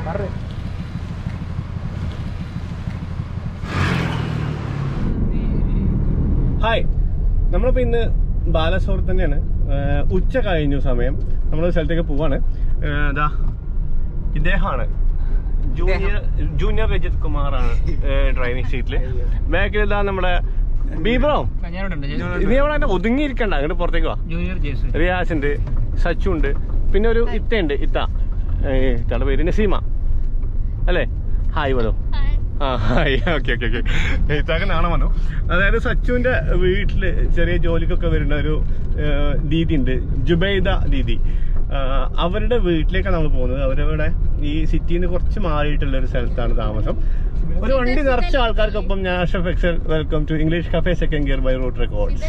Hi നമ്മളിപ്പോ ഇന്ന് ബാലസോർ തന്നെയാണ് ഏഹ് ഉച്ച കഴിഞ്ഞു സമയം നമ്മൾ സ്ഥലത്തേക്ക് പോവാണ് ഏഹ് ദാ ഇദ്ദേഹമാണ് ജൂനിയർ ജൂനിയർ രജിത് കുമാറാണ് ഡ്രൈവിംഗ് സീറ്റില് ബാക്കിൽ ഇതാ നമ്മുടെ ബീബ്രോ ഇത് അവിടെ തന്നെ ഒതുങ്ങിയിരിക്കണ്ട അങ്ങോട്ട് പുറത്തേക്ക് വാ ജൂനിയർ ജേഴ്സി റിയാസ് ഉണ്ട് സച്ചു ഉണ്ട് പിന്നെ ഒരു ഇത്തയുണ്ട് ഇത്ത ഏഹ് ഇത്തയുടെ പേര് നസീമ അല്ലേ ഹായ് വരോ ആ ഹായ് ഓക്കെ ഓക്കെ ഓക്കെ ഇത്താക്ക് നാണം വന്നു അതായത് സച്ചുവിന്റെ വീട്ടില് ചെറിയ ജോലിക്കൊക്കെ വരുന്ന ഒരു ഏഹ്, ദീദി ഉണ്ട് ജുബൈദ ദീദി ആ, അവരുടെ വീട്ടിലേക്കാണ് നമ്മൾ പോകുന്നത് അവരവിടെ ഈ സിറ്റിയിൽ നിന്ന് കുറച്ച് മാറിയിട്ടുള്ള ഒരു സ്ഥലത്താണ് താമസം ഒരു വണ്ടി നിറച്ച ആൾക്കാർക്കൊപ്പം ഞാൻ അഷഫ് excel welcome to English cafe second gear by route records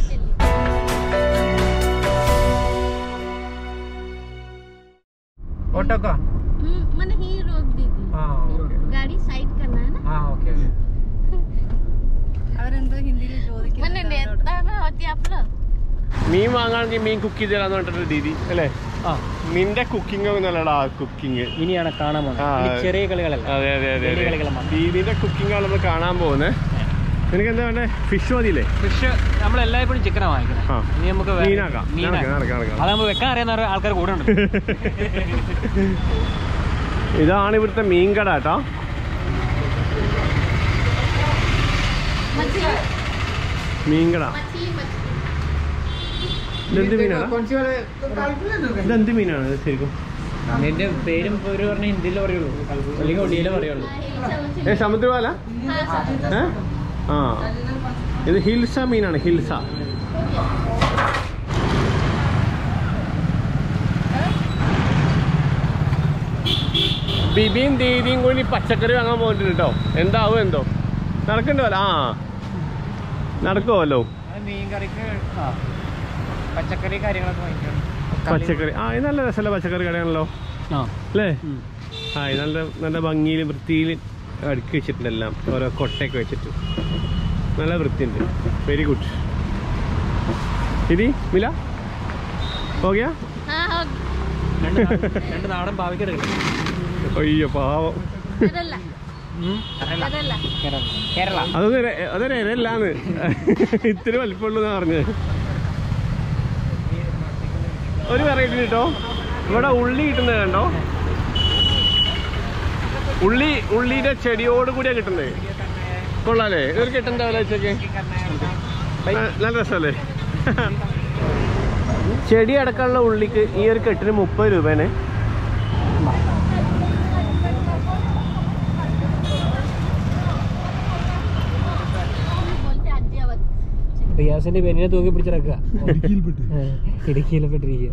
auto का मैंने ही रोक दी थी हाँ ओके गाड़ी साइड करना है ना हाँ ओके അവരെന്തോ ഹിന്ദിയിൽ मैंने नेता ना होती आप लोग മീൻ വാങ്ങാണെങ്കിൽ മീൻ കുക്ക് ചെയ്ത് തരാന്ന് പറഞ്ഞിട്ടൊരു ദീദി അല്ലേ ആ നിന്റെ കുക്കിംഗ് ഒന്നല്ലടാ കുക്കിംഗ് ഇനിയാണ് കാണാൻ പോകുന്നത് ആ. ഇനി ചെറിയ കളികളല്ല അതെ അതെ അതെ വലിയ അതെ കളികളാണ്. ദീദിന്റെ കുക്കിംഗ് ആണ് നമ്മൾ കാണാൻ പോകുന്നത് നിനക്ക് എന്താ വേണ്ടേ ഫിഷ് മതിയില്ലേ ഫിഷ് നമ്മൾ എല്ലായ്പ്പോഴും ചിക്കനാണ് വാങ്ങിക്കുന്നത് ആ. ഇനി നമുക്ക് വേ- മീനാക്കാം. മീനാക്കാം. നടക്കാം, നടക്കാം, നടക്കാം. അതാകുമ്പോ വെക്കാൻ അറിയാവുന്ന ആൾക്കാർ കൂടെ ഉണ്ട് ഇതാണ് ഇവിടുത്തെ മീൻ കട കേട്ടോ मछली മീൻ കട मछली मछली ഇതെന്ത് മീനാണ് ഇതെന്ത് മീനാണ് ഇത് ശരിക്കും നിന്റെ പേരും പേര് പറഞ്ഞ ഹിന്ദിയിലേ പറയുള്ളൂ അല്ലെങ്കിൽ ഒടിയിലേ പറയുള്ളൂ ഏ സമുദ്രവാല ഏ ആ ഇത് ഹിൽസ മീനാണ് ഹിൽസ ബിബിയും ദീദിയും കൂടി പച്ചക്കറി വാങ്ങാൻ പോയിട്ടുണ്ട് കേട്ടോ എന്താവും എന്തോ നടക്കണ്ടല്ലോ ആ നടക്കുമല്ലോ മീൻ കറിക്ക് പച്ചക്കറി കാര്യങ്ങളൊക്കെ വാങ്ങിക്കണം പച്ചക്കറി ആ ഇത് നല്ല രസമല്ല പച്ചക്കറി കടയാണല്ലോ ആ അല്ലേ ആ ഇത് നല്ല നല്ല ഭംഗിയിൽ വൃത്തിയിൽ അടുക്കി വെച്ചിട്ടുണ്ട് എല്ലാം ഓരോ കൊട്ടയൊക്കെ വെച്ചിട്ട് നല്ല വൃത്തിയുണ്ട് വെരി ഗുഡ് ഇതി മില ഓക്കെയാ हाँ हो രണ്ട് നാടൻ- രണ്ട് നാടൻ പാവയ്ക്കെടുക്കണം അയ്യോ പാവം केरला केरला കേരള അതൊന്നും രെ- അതൊരു ഇരല്ലാന്ന് ഇത്തിരി വലിപ്പമുള്ളൂ എന്നാ പറഞ്ഞത് ഒരു വെറൈറ്റി കേട്ടോ ഇവിടെ ഉള്ളി കിട്ടുന്നത് കണ്ടോ ഉള്ളി ഉള്ളിയുടെ ചെടിയോട് കൂടിയാ കിട്ടുന്നത് കൊള്ളാലേ ഇതൊരു കെട്ടെന്താ വില വെച്ചൊക്കെ നല്ല രസമല്ലേ ചെടി അടക്കമുള്ള ഉള്ളിക്ക് ഈ ഒരു കെട്ടിന് മുപ്പത് രൂപയാണ് बोलते अद्यावत റിയാസിന്റെ പെണ്ണിനെ തൂക്കി പിടിച്ചിറക്കുക ഇടുക്കിയിൽ പെട്ടിരിക്കുക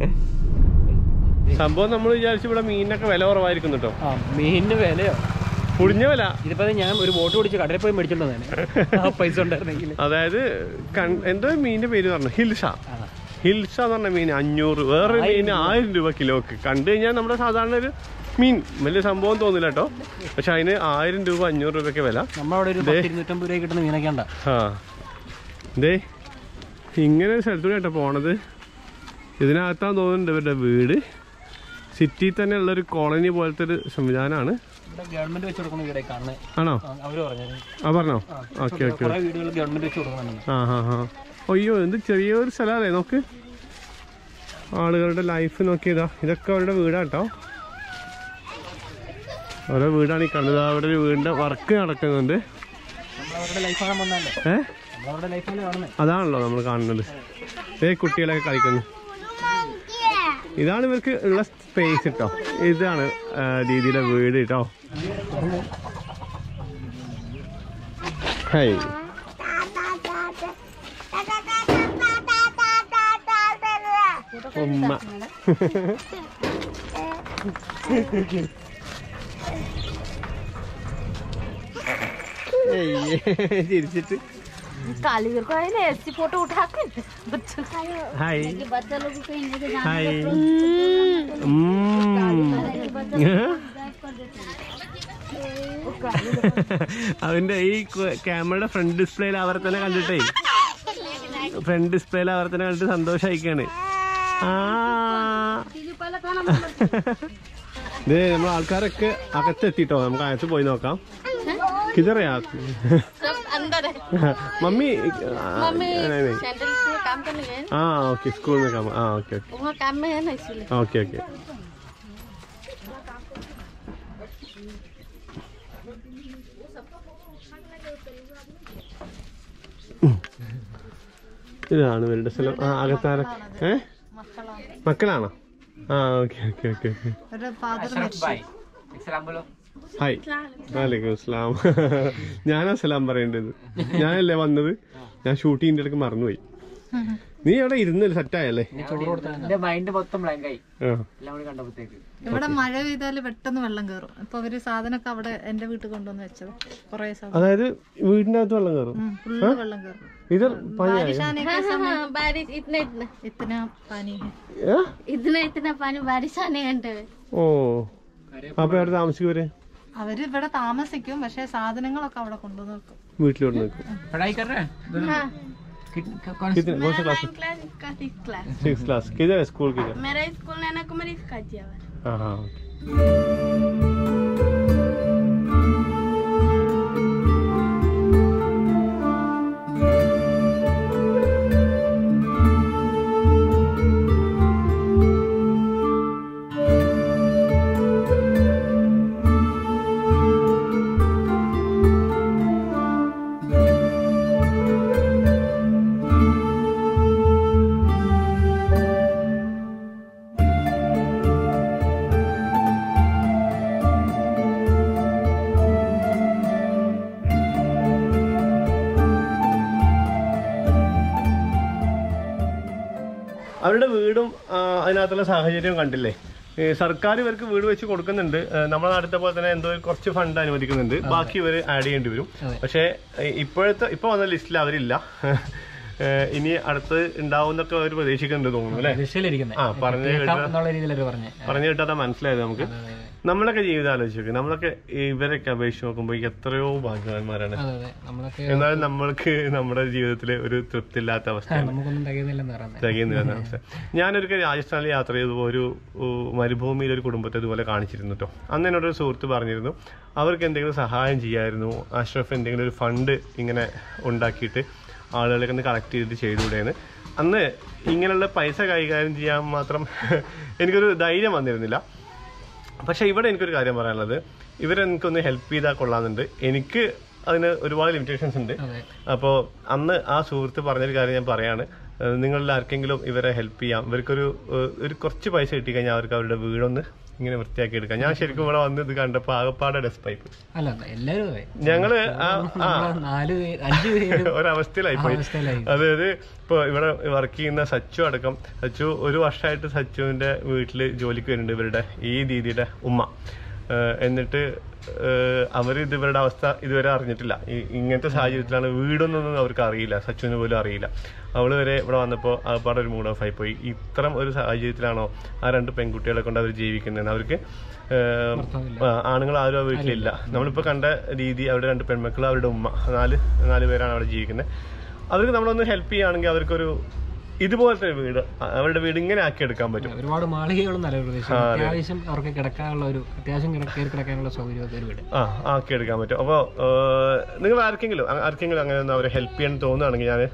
സംഭവം നമ്മൾ വിചാരിച്ചു ഇവിടെ മീനിനൊക്കെ വില കുറവായിരിക്കും കേട്ടോ ആ മീനിന് വിലയോ പുളിഞ്ഞ വില ഇതിപ്പോ അത് ഞാൻ ഒരു ബോട്ട് പിടിച്ച് കടയിൽ പോയി മേടിച്ചോണ്ട് തന്നെ ആ പൈസ ഉണ്ടായിരുന്നെങ്കിൽ അതായത് കൺ- എന്തോ മീനിന്റെ പേര് പറഞ്ഞു ഹിൽസ ഹിൽസ എന്ന് പറഞ്ഞ മീൻ അഞ്ഞൂറ് വേറൊരു മീൻ ആയിരം രൂപ കിലോക്ക് കണ്ടു കഴിഞ്ഞാൽ നമ്മുടെ സാധാരണ ഒരു മീൻ വലിയ സംഭവം തോന്നില്ല കേട്ടോ പക്ഷെ അതിന് ആയിരം രൂപ അഞ്ഞൂറ് രൂപയ്ക്ക് വില നമ്മളവിടെ ഒരു ദേ. പത്ത് ഇരുന്നൂറ്റമ്പത് രൂപ കിട്ടുന്ന മീനൊക്കെ ഉണ്ടാ ആ ദേ ഇങ്ങനെ ഒരു സ്ഥലത്തൂടെ കേട്ടോ പോണത് ഇതിനകത്താന്ന് തോന്നുന്നുണ്ട് ഇവരുടെ വീട് സിറ്റിയിൽ തന്നെ ഉള്ള ഒരു കോളനി പോലത്തെ ഒരു സംവിധാനമാണ് ഇവിടെ ഗവൺമെന്റ് വെച്ച് കൊടുക്കുന്ന വീടേ കാണുന്നത് ആണോ അവര് പറഞ്ഞത് ആ പറഞ്ഞോ ഓക്കെ ഓക്കെ കുറെ വീടുകൾ ഗവൺമെന്റ് വെച്ച് കൊടുക്കുന്നുണ്ട് ആ ഹാ ഹാ അയ്യോ എന്ത് ചെറിയൊരു സ്ഥലമല്ലേ നോക്ക് ആളുകളുടെ ലൈഫ് നോക്കിയതാ ഇതൊക്കെ അവരുടെ വീടാട്ടോ ഓരോ വീടാണ് ഈ കാണുന്നത് അവിടെ ഒരു വീടിന്റെ വർക്ക് നടക്കുന്നുണ്ട് നമ്മളവരുടെ ലൈഫ് കാണാൻ വന്നല്ലേ ഏ നമ്മളവരുടെ ലൈഫാണ് കാണുന്നത് അതാണല്ലോ നമ്മൾ കാണുന്നത് ഏ കുട്ടികളൊക്കെ കളിക്കുന്നു ഇതാണ് ഇവർക്ക് ഉള്ള സ്പേസ് കേട്ടോ ഇതാണ് ആ, ദീദിയുടെ വീട് കേട്ടോ ഹൈ ഉമ്മ ഏയ്, ചിരിച്ചിട്ട് कालीवीर को है ना ऐसी फोटो उठा के बच्चों ഹായ് के बच्चा लोग को कहीं लेके जाना ഹായ് അവന്റെ ഈ ക്യാമറയുടെ ഫ്രണ്ട് ഡിസ്പ്ലേയിൽ അവരെ തന്നെ കണ്ടിട്ടേ ഫ്രണ്ട് ഡിസ്പ്ലേയിൽ അവരെ തന്നെ കണ്ടിട്ട് സന്തോഷമായിക്കാണ് ആ ഇത് നമ്മൾ ആൾക്കാരൊക്കെ അകത്തെത്തിട്ടോ നമുക്ക് അകത്ത് പോയി നോക്കാം കിതറയാ सब अंदर है മമ്മി मम्मी नहीं नहीं सेंट्रल में काम करने गए हैं ആ ഓക്കെ സ്കൂളിൽ നിന്ന് काम ആ ഓക്കെ ഓക്കെ वहाँ काम में है ना इसीलिए ഓക്കെ ഓക്കെ ഇതാണ് ഇവരുടെ സ്ഥലം ആ അകത്താര ഏ മക്കളാണോ ആ okay okay okay okay hi വാലേക്കും അസ്സലാം ഞാനാ സലാം പറയേണ്ടത് ഞാനല്ലേ വന്നത് ഞാൻ ഷൂട്ടിങ്ങിന്റെ ഇടയ്ക്ക് മറന്നുപോയി നീ അവിടെ ഇരുന്നല്ലേ സെറ്റായല്ലേ ചോറ് കൊടുത്താൽ എന്റെ മൈൻഡ് മൊത്തം ബ്ലാങ്ക് ആയി ആ എല്ലാം കൂടി കണ്ടപ്പോഴത്തേക്ക് ഇവിടെ മഴ പെയ്താല് പെട്ടെന്ന് വെള്ളം കയറും അപ്പൊ അവര് സാധനമൊക്കെ അവിടെ എന്റെ വീട്ടിൽ കൊണ്ടുവന്ന് വെച്ചത് കൊറേ സാധനം അതായത് വീടിനകത്ത് വെള്ളം കയറും ഫുള്ള് വെള്ളം കയറും ഇത് പനിയായോ बारिश हाँ हाँ हाँ बारिश इतना इतना ഇത്തന പാനി ഏ? इतना इतना पानी बारिश आने घंटे में ഓ അപ്പൊ അവിടെ താമസിക്കുവരെ അവര് ഇവിടെ താമസിക്കും പക്ഷെ സാധനങ്ങളൊക്കെ അവിടെ കൊണ്ടുവന്ന് വെക്കും വീട്ടിലോട്ട് നിൽക്കും पढ़ाई कर रहे हैं हाँ कि- कौन कितने कौन सा क्लास नाइन क्लास इसका सिक्स क्लास सिक्स क्लास किधर है स्कूल किधर मेरा स्कूल नैना कुमारी गाजियाबाद हाँ हाँ okay. അവരുടെ വീടും ആ, അതിനകത്തുള്ള സാഹചര്യവും കണ്ടില്ലേ ഈ സർക്കാർ ഇവർക്ക് വീട് വെച്ച് കൊടുക്കുന്നുണ്ട് ഏ, നമ്മുടെ നാട്ടിലത്തെ പോലെ തന്നെ എന്തോ ഒരു കുറച്ച് ഫണ്ട് അനുവദിക്കുന്നുണ്ട് ബാക്കി ഇവർ ആഡ് ചെയ്യേണ്ടി വരും പക്ഷേ ഏ, ഇപ്പോഴത്തെ ഇപ്പൊ വന്ന ലിസ്റ്റിൽ അവരില്ല ഏ, ഇനി അടുത്ത് ഉണ്ടാവുന്നൊക്കെ അവർ പ്രതീക്ഷിക്കുന്നുണ്ട് തോന്നുന്നു അല്ലേ ദിശയിലിരിക്കുന്നത് ആ പറഞ്ഞു കേൾക്കാം കേട്ടാ എന്നുള്ള രീതിയിലൊരു പറഞ്ഞേ പറഞ്ഞു കേട്ടാ മനസ്സിലായത് നമുക്ക് നമ്മളൊക്കെ ജീവിതം ആലോചിച്ച് നോക്ക് നമ്മളൊക്കെ ഇവരൊക്കെ അപേക്ഷിച്ച് നോക്കുമ്പോൾ എത്രയോ ഭാഗ്യവാന്മാരാണ് അതെ അതെ നമ്മളൊക്കെ എന്നാലും നമ്മൾക്ക് നമ്മുടെ ജീവിതത്തിൽ ഒരു തൃപ്തിയില്ലാത്ത അവസ്ഥയാണ് നമുക്കൊന്നും തികയുന്നില്ലെന്ന് പറയുന്നത് തികയുന്നില്ല അവസ്ഥ ഞാനൊരിക്കൽ രാജസ്ഥാനിൽ യാത്ര ചെയ്തപ്പോൾ ഒരു ഉ, മരുഭൂമിയിൽ ഒരു കുടുംബത്തെ ഇതുപോലെ കാണിച്ചിരുന്നു കേട്ടോ അന്ന് എന്നോടൊരു സുഹൃത്ത് പറഞ്ഞിരുന്നു അവർക്ക് എന്തെങ്കിലും സഹായം ചെയ്യായിരുന്നു അഷ്റഫ് എന്തെങ്കിലും ഒരു ഫണ്ട് ഇങ്ങനെ ഉണ്ടാക്കിയിട്ട് ആളുകളൊക്കെ ഒന്ന് കളക്ട് ചെയ്തിട്ട് ചെയ്തുകൂടെയെന്ന് അന്ന് ഇങ്ങനെയുള്ള പൈസ കൈകാര്യം ചെയ്യാൻ മാത്രം എനിക്കൊരു ധൈര്യം വന്നിരുന്നില്ല പക്ഷെ ഇവിടെ എനിക്കൊരു കാര്യം പറയാനുള്ളത് ഇവരെനിക്കൊന്ന് ഹെൽപ്പ് ചെയ്താൽ കൊള്ളാമെന്നുണ്ട് എനിക്ക് അതിന് ഒരുപാട് ലിമിറ്റേഷൻസ് ഉണ്ട് അതെ അപ്പോൾ അന്ന് ആ സുഹൃത്ത് പറഞ്ഞൊരു കാര്യം ഞാൻ പറയാണ് ഏഹ് നിങ്ങളിൽ ആർക്കെങ്കിലും ഇവരെ ഹെൽപ്പ് ചെയ്യാം ഇവർക്കൊരു ഏഹ് ഒരു കുറച്ച് പൈസ കിട്ടിക്കഴിഞ്ഞാൽ അവർക്ക് അവരുടെ വീടൊന്ന് ഇങ്ങനെ വൃത്തിയാക്കി എടുക്കാം ഞാൻ ശരിക്കും ഇവിടെ വന്ന് ഇത് കണ്ടപ്പോൾ ആകപ്പാടെ ഡസ്റ്റ് പൈപ്പ് അല്ല എല്ലാരും അതെ ഞങ്ങള് ആ ആ നമ്മള് നാല് പേര് അഞ്ചു പേര് ഒരവസ്ഥയിലായി പോയി അവസ്ഥയിലായി അതായത് ഇപ്പൊ ഇവിടെ വർക്ക് ചെയ്യുന്ന സച്ചു അടക്കം സച്ചു ഒരു വർഷമായിട്ട് സച്ചുവിന്റെ വീട്ടില് ജോലിക്ക് വരുന്നുണ്ട് ഇവരുടെ ഈ ദീദിയുടെ ഉമ്മ ഏഹ് എന്നിട്ട് ഏഹ് അവര് ഇത് ഇവരുടെ അവസ്ഥ ഇതുവരെ അറിഞ്ഞിട്ടില്ല ഈ- ഇങ്ങനത്തെ സാഹചര്യത്തിലാണ് വീടൊന്നും അവർക്ക് അറിയില്ല സച്ചുവിന് പോലും അറിയില്ല അവള് വരെ ഇവിടെ വന്നപ്പോൾ ആകപ്പാടെ ഒരു മൂഡ് ഓഫ് ആയി പോയി ഇത്തരം ഒരു സാഹചര്യത്തിലാണോ ആ രണ്ട് പെൺകുട്ടികളെ കൊണ്ട് അവർ ജീവിക്കുന്നത് അവർക്ക് ഏഹ് ആ, ആണുങ്ങൾ ആരും ആ വീട്ടിലില്ല നമ്മളിപ്പോ കണ്ട രീതി അവരുടെ രണ്ട് പെൺമക്കൾ അവരുടെ ഉമ്മ നാല് നാല് പേരാണ് അവിടെ ജീവിക്കുന്നത് അവർക്ക് നമ്മളൊന്ന് ഹെൽപ്പ് ചെയ്യുകയാണെങ്കിൽ അവർക്കൊരു ഇതുപോലത്തെ ഒരു വീട് അ- അവരുടെ വീട് ഇങ്ങനെ ആക്കി എടുക്കാൻ പറ്റും ഒരുപാട് മാളികകളും നല്ല പ്രദേശം അത്യാവശ്യം അവർക്ക് കിടക്കാനുള്ള ഒരു അത്യാവശ്യം കിട- കയറി കിടക്കാനുള്ള സൗകര്യമൊക്കെ ഒരു വീട് ആ ആക്കി എടുക്കാൻ പറ്റും അപ്പോൾ നിങ്ങൾ ആർക്കെങ്കിലും അ- ആർക്കെങ്കിലും അങ്ങനെ ഒന്ന് അവരെ ഹെൽപ്പ് ചെയ്യാൻ തോന്നുകയാണെങ്കിൽ ഞാൻ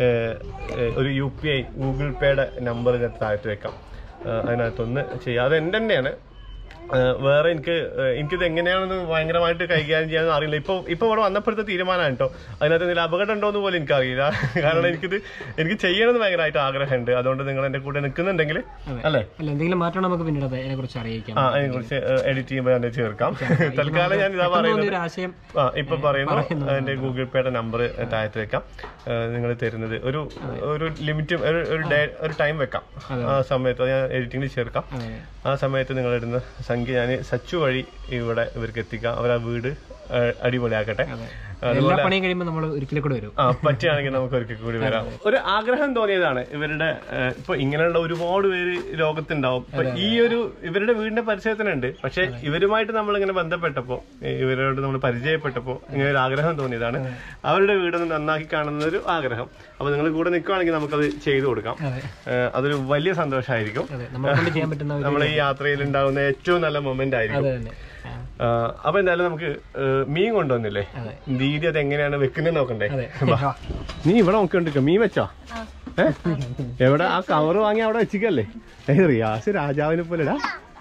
ഒരു യു പി ഐ ഗൂഗിൾ പേയുടെ നമ്പർ ഞാൻ താഴത്ത് വെക്കാം ഏഹ് അതിനകത്തൊന്ന് ചെയ്യാം അത് എൻ്റെ തന്നെയാണ് ഏഹ് വേറെ എനിക്ക് ഏഹ് എനിക്കിത് എങ്ങനെയാണെന്ന് ഭയങ്കരമായിട്ട് കൈകാര്യം ചെയ്യാൻ അറിയില്ല ഇപ്പൊ ഇപ്പൊ ഇവിടെ വന്നപ്പോഴത്തെ തീരുമാനമാണ് കേട്ടോ അതിനകത്ത് എന്തെങ്കിലും അപകടം ഉണ്ടോ എന്ന് പോലും എനിക്കറിയില്ല കാരണം എനിക്കിത് എനിക്ക് ചെയ്യണമെന്ന് ഭയങ്കരമായിട്ട് ആഗ്രഹമുണ്ട് അതുകൊണ്ട് നിങ്ങൾ എന്റെ കൂടെ നിൽക്കുന്നുണ്ടെങ്കിൽ അല്ലേ അല്ല എന്തെങ്കിലും മാറ്റം നമുക്ക് പിന്നീട് അതിനെ കുറിച്ച് അറിയിക്കാം ആ അതിനെ കുറിച്ച് എഡിറ്റ് ചെയ്യുമ്പോൾ ഞാൻ ചേർക്കാം തൽക്കാലം ഞാൻ ഇതാ പറയുന്നത് ഒരു ആശയം ആ ഇപ്പൊ പറയുന്നു അതിന്റെ ഗൂഗിൾ പേയുടെ നമ്പർ താഴത്ത് വെക്കാം നിങ്ങൾ തരുന്നത് ഒരു ഒരു ലിമിറ്റ് ഒരു ഒരു ഡേ ഒരു ടൈം വെക്കാം ആ സമയത്ത് അത് ഞാൻ എഡിറ്റിംഗിൽ ചേർക്കാം അതെ. ആ സമയത്ത് നിങ്ങൾ ഇടുന്ന സംഖ്യ ഞാൻ സച്ചു വഴി ഇവിടെ ഇവർക്ക് എത്തിക്കാം അവർ ആ വീട് ഏഹ്, അടിപൊളിയാക്കട്ടെ എല്ലാ അതുപോലെ പണിയും കഴിയുമ്പോൾ നമ്മൾ ഒരിക്കലും കൂടെ വരും ആ പറ്റുകയാണെങ്കിൽ നമുക്ക് ഒരിക്കൽ കൂടി വരാം ഒരു ആഗ്രഹം തോന്നിയതാണ് ഇവരുടെ ഏഹ്, ഇപ്പൊ ഇങ്ങനെയുള്ള ഒരുപാട് പേര് ലോകത്തുണ്ടാവും ഇപ്പൊ ഈ ഒരു ഇവരുടെ വീടിന്റെ പരിസരത്തിനുണ്ട് പക്ഷെ ഇവരുമായിട്ട് നമ്മൾ ഇങ്ങനെ ബന്ധപ്പെട്ടപ്പോ ഏഹ്, ഇവരോട് നമ്മൾ പരിചയപ്പെട്ടപ്പോ ഇങ്ങനെ ഒരു ആഗ്രഹം തോന്നിയതാണ് അവരുടെ വീടൊന്ന് നന്നാക്കി കാണുന്ന ഒരു ആഗ്രഹം അപ്പൊ നിങ്ങൾ കൂടെ നിൽക്കുകയാണെങ്കിൽ നമുക്കത് ചെയ്തു കൊടുക്കാം അതെ ഏഹ്, അതൊരു വലിയ സന്തോഷമായിരിക്കും അതെ നമ്മളെ കൊണ്ട് ചെയ്യാൻ പറ്റുന്ന ഒരു നമ്മളെ ഈ യാത്രയിൽ ഉണ്ടാകുന്ന ഏറ്റവും നല്ല മൊമെന്റ് ആയിരിക്കും അതെ തന്നെ ആ, ആ, അപ്പൊ എന്തായാലും നമുക്ക് ഏഹ്, മീൻ കൊണ്ടുവന്നില്ലേ അതെ. ദീദി അത് എങ്ങനെയാണ് വെക്കുന്നത് നോക്കണ്ടേ അതെ വാ. നീ ഇവിടെ നോക്കിക്കൊണ്ടിരിക്ക മീൻ വെച്ചോ ഏ? എവിടെ ആ കവറ് വാങ്ങി അവിടെ വെച്ചിക്കല്ലേ ഏ റിയാസ് രാജാവിനെ പോലെടാ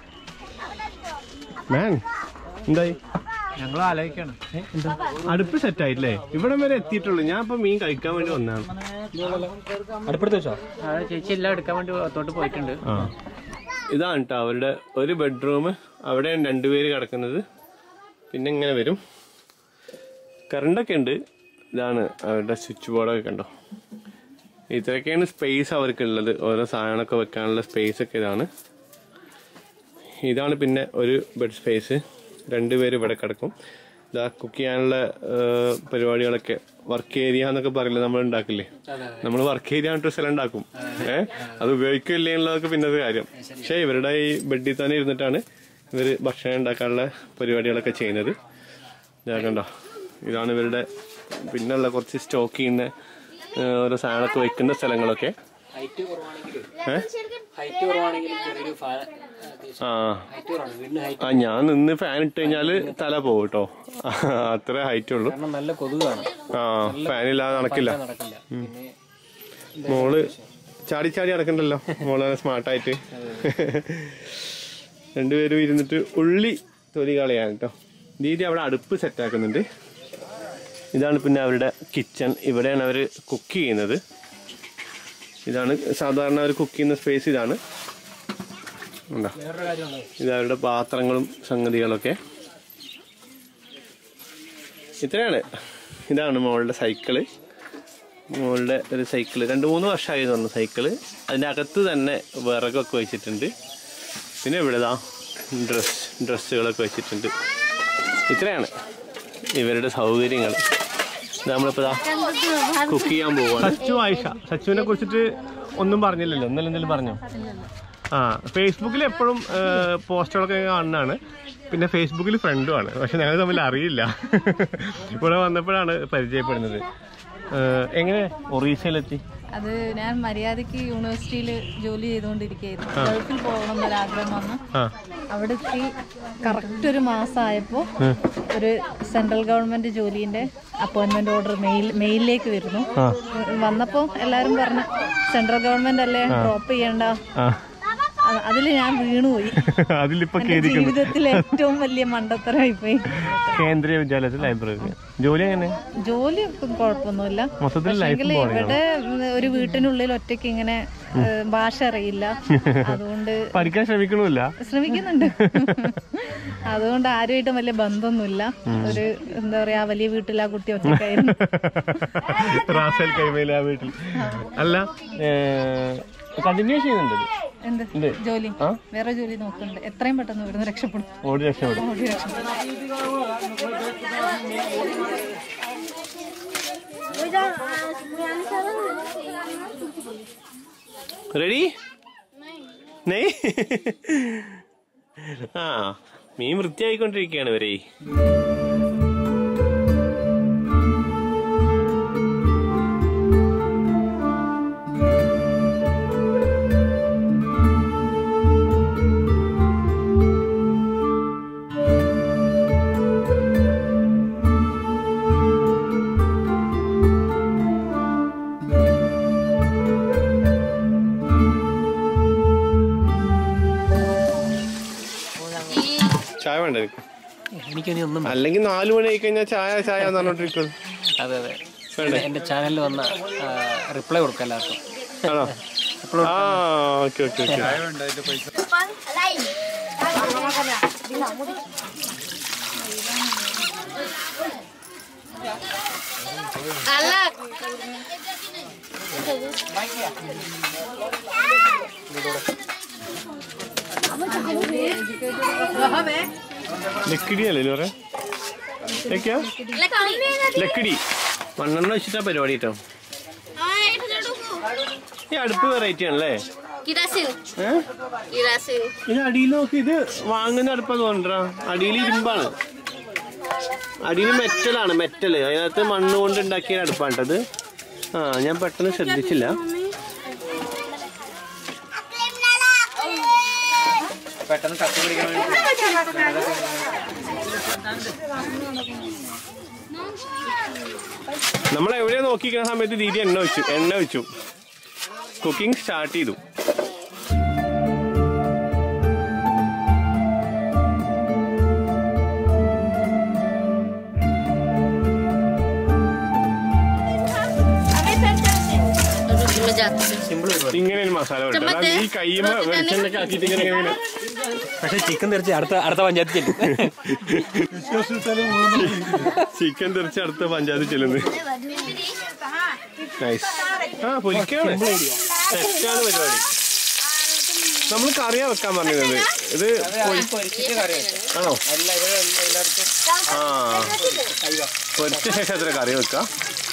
മാൻ എന്തായി ഞങ്ങൾ ആലോചിക്കാണ് അടുപ്പ് സെറ്റ് ആയിട്ടില്ലേ ഇവിടെ വരെ എത്തിയിട്ടുള്ളൂ ഞാൻ ഇപ്പൊ മീൻ കഴിക്കാൻ വേണ്ടി വന്നതാണ് അടുപ്പെടുത്ത് വെച്ചോ ചേച്ചി എല്ലാം എടുക്കാൻ വേണ്ടി അത്തോട്ട് പോയിട്ടുണ്ട് ആ ഇതാണ് കേട്ടോ അവരുടെ ഒരു ബെഡ്റൂം അവിടെയാണ് രണ്ടുപേര് കിടക്കുന്നത് പിന്നെ ഇങ്ങനെ വരും കറണ്ടൊക്കെ ഉണ്ട് ഇതാണ് അവരുടെ സ്വിച്ച് ബോർഡൊക്കെ കണ്ടോ ഇത്രയൊക്കെയാണ് സ്പേസ് അവർക്കുള്ളത് ഓരോ സാധനങ്ങളൊക്കെ വെക്കാനുള്ള സ്പേസ് ഒക്കെ ഇതാണ് ഇതാണ് പിന്നെ ഒരു ബെഡ് സ്പേസ് രണ്ടുപേര് ഇവിടെ കിടക്കും ഇതാ കുക്ക് ചെയ്യാനുള്ള ഏഹ്, പരിപാടികളൊക്കെ വർക്ക് ഏരിയ എന്നൊക്കെ പറയില്ലേ നമ്മൾ ഉണ്ടാക്കില്ലേ നമ്മൾ വർക്ക് ഏരിയ ആയിട്ട് സ്ഥലം ഉണ്ടാക്കും ഏഹ് അത് ഉപയോഗിക്കില്ലേ എന്നുള്ളതൊക്കെ പിന്നത്തെ കാര്യം പക്ഷെ ഇവരുടെ ഈ ബെഡിൽ തന്നെ ഇരുന്നിട്ടാണ് ഇവര് ഭക്ഷണം ഉണ്ടാക്കാനുള്ള പരിപാടികളൊക്കെ ചെയ്യുന്നത് ഇതാ കണ്ടോ ഇതാണ് ഇവരുടെ പിന്നുള്ള കുറച്ച് സ്റ്റോക്ക് ചെയ്യുന്ന ഏഹ്, ഓരോ സാധനങ്ങളൊക്കെ വെക്കുന്ന സ്ഥലങ്ങളൊക്കെ ഹൈറ്റ് കുറവാണെങ്കിലും ഏഹ് ഹൈറ്റ് കുറവാണെങ്കിലും ചെറിയൊരു ഫാൻ ആ ഹൈറ്റ് കുറവാണ് വീടിന് ഹൈറ്റ് ആ ഞാൻ നിന്ന് ഫാൻ ഇട്ട് കഴിഞ്ഞാല് തല പോകും കേട്ടോ അത്ര ഹൈറ്റ് ഉള്ളൂ കാരണം നല്ല കൊതുകാണ് ആ ഫാനില്ലാതെ നടക്കില്ല നടക്കില്ല പിന്നെ മോള് ചാടി ചാടി നടക്കണ്ടല്ലോ മോള് നല്ല സ്മാർട്ടായിട്ട് രണ്ടുപേരും ഇരുന്നിട്ട് ഉള്ളി തൊലി കളയാണ് കേട്ടോ ദീദി അവിടെ അടുപ്പ് സെറ്റ് ആക്കുന്നുണ്ട് ഇതാണ് പിന്നെ അവരുടെ കിച്ചൺ ഇവിടെയാണ് അവർ കുക്ക് ചെയ്യുന്നത് ഇതാണ് സാധാരണ അവർ കുക്ക് ചെയ്യുന്ന സ്പേസ് ഇതാണ് ഉണ്ടോ വേറൊരു കാര്യമാണ് ഇത് അവരുടെ പാത്രങ്ങളും സംഗതികളൊക്കെ ഇത്രയാണ് ഇതാണ് മോളുടെ സൈക്കിള് മോളുടെ ഒരു സൈക്കിള് രണ്ട് മൂന്ന് വർഷമായി തോന്നുന്നു സൈക്കിള് അതിൻ്റെ അകത്ത് തന്നെ വിറകൊക്കെ വെച്ചിട്ടുണ്ട് പിന്നെ ഇവിടെ ഇതാ ഡ്രസ് ഡ്രസ്സുകളൊക്കെ വെച്ചിട്ടുണ്ട് ഇത്രയാണ് ഇവരുടെ സൗകര്യങ്ങൾ ഇത് നമ്മളിപ്പോൾ ഇതാ കുക്ക് ചെയ്യാൻ പോവാണ് സച്ചു ആയിഷ സച്ചുവിനെ കുറിച്ചിട്ട് ഒന്നും പറഞ്ഞില്ലല്ലോ ഇന്നലെ എന്തെങ്കിലും പറഞ്ഞോ ആ ഫേസ്ബുക്കിൽ എപ്പോഴും പോസ്റ്റുകളൊക്കെ കാണുന്നതാണ് പിന്നെ ഫേസ്ബുക്കിൽ ഫ്രണ്ടുമാണ് പക്ഷെ ഞങ്ങൾ തമ്മിൽ അറിയില്ല ഇവിടെ വന്നപ്പോഴാണ് പരിചയപ്പെടുന്നത് ഏഹ്, എങ്ങനെ ഒറീസയിലെത്തി അത് ഞാൻ മര്യാദയ്ക്ക് യൂണിവേഴ്സിറ്റിയിൽ ജോലി ചെയ്തുകൊണ്ടിരിക്കുകയായിരുന്നു ഗൾഫിൽ പോകണം എന്നൊരാഗ്രഹം വന്നു ആ അവിടെ എത്തി കറക്റ്റ് ഒരു മാസമായപ്പോൾ ഒരു സെൻട്രൽ ഗവൺമെന്റ് ജോലിന്റെ അപ്പോയിന്റ്മെന്റ് ഓർഡർ മെയിൽ മെയിലിലേക്ക് വരുന്നു ആ വന്നപ്പോൾ എല്ലാവരും പറഞ്ഞു സെൻട്രൽ ഗവൺമെന്റ് അല്ലേ ഡ്രോപ്പ് ചെയ്യണ്ട ആ അതിൽ ഞാൻ വീണുപോയി അതിലിപ്പോ എന്റെ ഖേദിക്കുന്നു ജീവിതത്തിലെ ഏറ്റവും വലിയ മണ്ടത്തരമായി പോയി കേന്ദ്രീയ വിദ്യാലയത്തിൽ ലൈബ്രറി ജോലി എങ്ങനെ ജോലി ഒന്നും കുഴപ്പമൊന്നുമില്ല മൊത്തത്തിൽ ലൈഫ് പക്ഷെങ്കിൽ ഇവിടെ ഉം, ഒരു വീട്ടിനുള്ളിൽ ഒറ്റയ്ക്ക് ഇങ്ങനെ ഏഹ്, ഭാഷ അറിയില്ല അതുകൊണ്ട് പഠിക്കാൻ ശ്രമിക്കണമില്ല ശ്രമിക്കുന്നുണ്ട് അതുകൊണ്ട് ആരുമായിട്ടും വലിയ ബന്ധമൊന്നുമില്ല ഒരു എന്താ പറയാ വലിയ വീട്ടിൽ ആ കുട്ടി ഒറ്റയ്ക്കായിരുന്നു റാസൽ കൈമയില ആ വീട്ടിൽ അല്ല കണ്ടിന്യൂ ചെയ്യുന്നുണ്ട് ഇത്. എന്ത് ഉണ്ട്. ജോലി ആ? വേറെ ജോലി നോക്കുന്നുണ്ട് എത്രയും പെട്ടെന്ന് ഇവിടുന്ന് രക്ഷപ്പെടും ഓടി രക്ഷപ്പെടും ഓടി രക്ഷപ്പെടും റെഡി നെയ് ആ മീൻ വൃത്തിയായിക്കൊണ്ടിരിക്കുകയാണ് ഇവരെ ചായ വേണ്ട നിനക്ക്? എനിക്കിനി ഒന്നും അല്ലെങ്കിൽ നാലു മണി ആയി കഴിഞ്ഞാൽ ചായ ചായ എന്ന് പറഞ്ഞോണ്ടിരിക്കുള്ളൂ അതെ അതെ വേണ്ടേ? എന്റെ ചാനലിൽ വന്ന റിപ്ലൈ കൊടുക്കാം എല്ലാവർക്കും ആണോ ആ ഓക്കെ ഓക്കെ ഓക്കെ ലിക്വിഡി അല്ലേ പറയാ ഏതൊക്കെയാ ലക്കിടി മണ്ണെണ്ണ വെച്ചിട്ടാ പരിപാടി കേട്ടോ ഈ അടുപ്പ് വെറൈറ്റി ആണല്ലേ കിരാസിൻ ഏഹ് കിരാസിൻ ഇത് അടിയിൽ നോക്ക് ഇത് വാങ്ങുന്ന അടുപ്പാ തോന്നണ്ടാ അടിയിൽ ഇരുമ്പാണ് അടിയിൽ മെറ്റലാണ് മെറ്റല് അതിനകത്ത് മണ്ണ് കൊണ്ട് ഉണ്ടാക്കിയ അടുപ്പാണ് കേട്ടത് ആ ഞാൻ പെട്ടെന്ന് ശ്രദ്ധിച്ചില്ല പെട്ടെന്ന് കത്തി പിടിക്കാൻ വേണ്ടി നമ്മൾ എവിടെയാ നോക്കിക്കുന്ന സമയത്ത് ദീദി എണ്ണ വെച്ചു എണ്ണ വെച്ചു കുക്കിംഗ് സ്റ്റാർട്ട് ചെയ്തു में जाते हैं ഇങ്ങനെ ഒരു മസാല ഉണ്ട് അതായത് ഈ കയ്യുമ വെളിച്ചെണ്ണൊക്കെ ആക്കിയിട്ട് ഇങ്ങനെ ഇങ്ങനെ പക്ഷെ ചിക്കൻ തെറിച്ച് അടുത്ത അടുത്ത പഞ്ചായത്ത് ചെല്ലും ചിക്കൻ തെറിച്ച് അടുത്ത പഞ്ചായത്ത് ചെല്ലുന്നത് നൈസ് ആ പൊരിക്കാണ് തെറ്റാണ് പരിപാടി നമ്മൾ കറിയാ വെക്കാൻ പറഞ്ഞത് ഇത് പൊരി- പൊരിച്ചിട്ട് കറി വെക്കും. ആണോ എല്ലാ ഇവിടെ എല്ലായിടത്തും ആ പൊരിച്ച ശേഷം എത്ര കറി വെക്കാം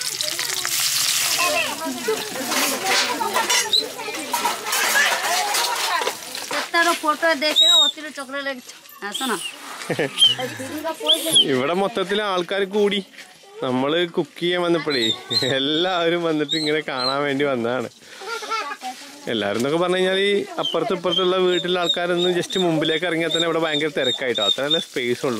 तेरा फोटो देखेगा वो तेरे चॉकलेट लेके ऐसा ना ഇവിടെ മൊത്തത്തിൽ ആൾക്കാർ കൂടി നമ്മൾ കുക്ക് ചെയ്യാൻ വന്നപ്പോഴേ എല്ലാവരും വന്നിട്ട് ഇങ്ങനെ കാണാൻ വേണ്ടി വന്നതാണ് എല്ലാവരും എന്നൊക്കെ പറഞ്ഞു കഴിഞ്ഞാൽ ഈ അപ്പുറത്ത് ഇപ്പുറത്തുള്ള വീട്ടിലെ ആൾക്കാരൊന്നും ജസ്റ്റ് മുമ്പിലേക്ക് ഇറങ്ങിയാൽ തന്നെ ഇവിടെ ഭയങ്കര തിരക്കായിട്ടോ അത്രയല്ല സ്പേസ് ഉള്ളൂ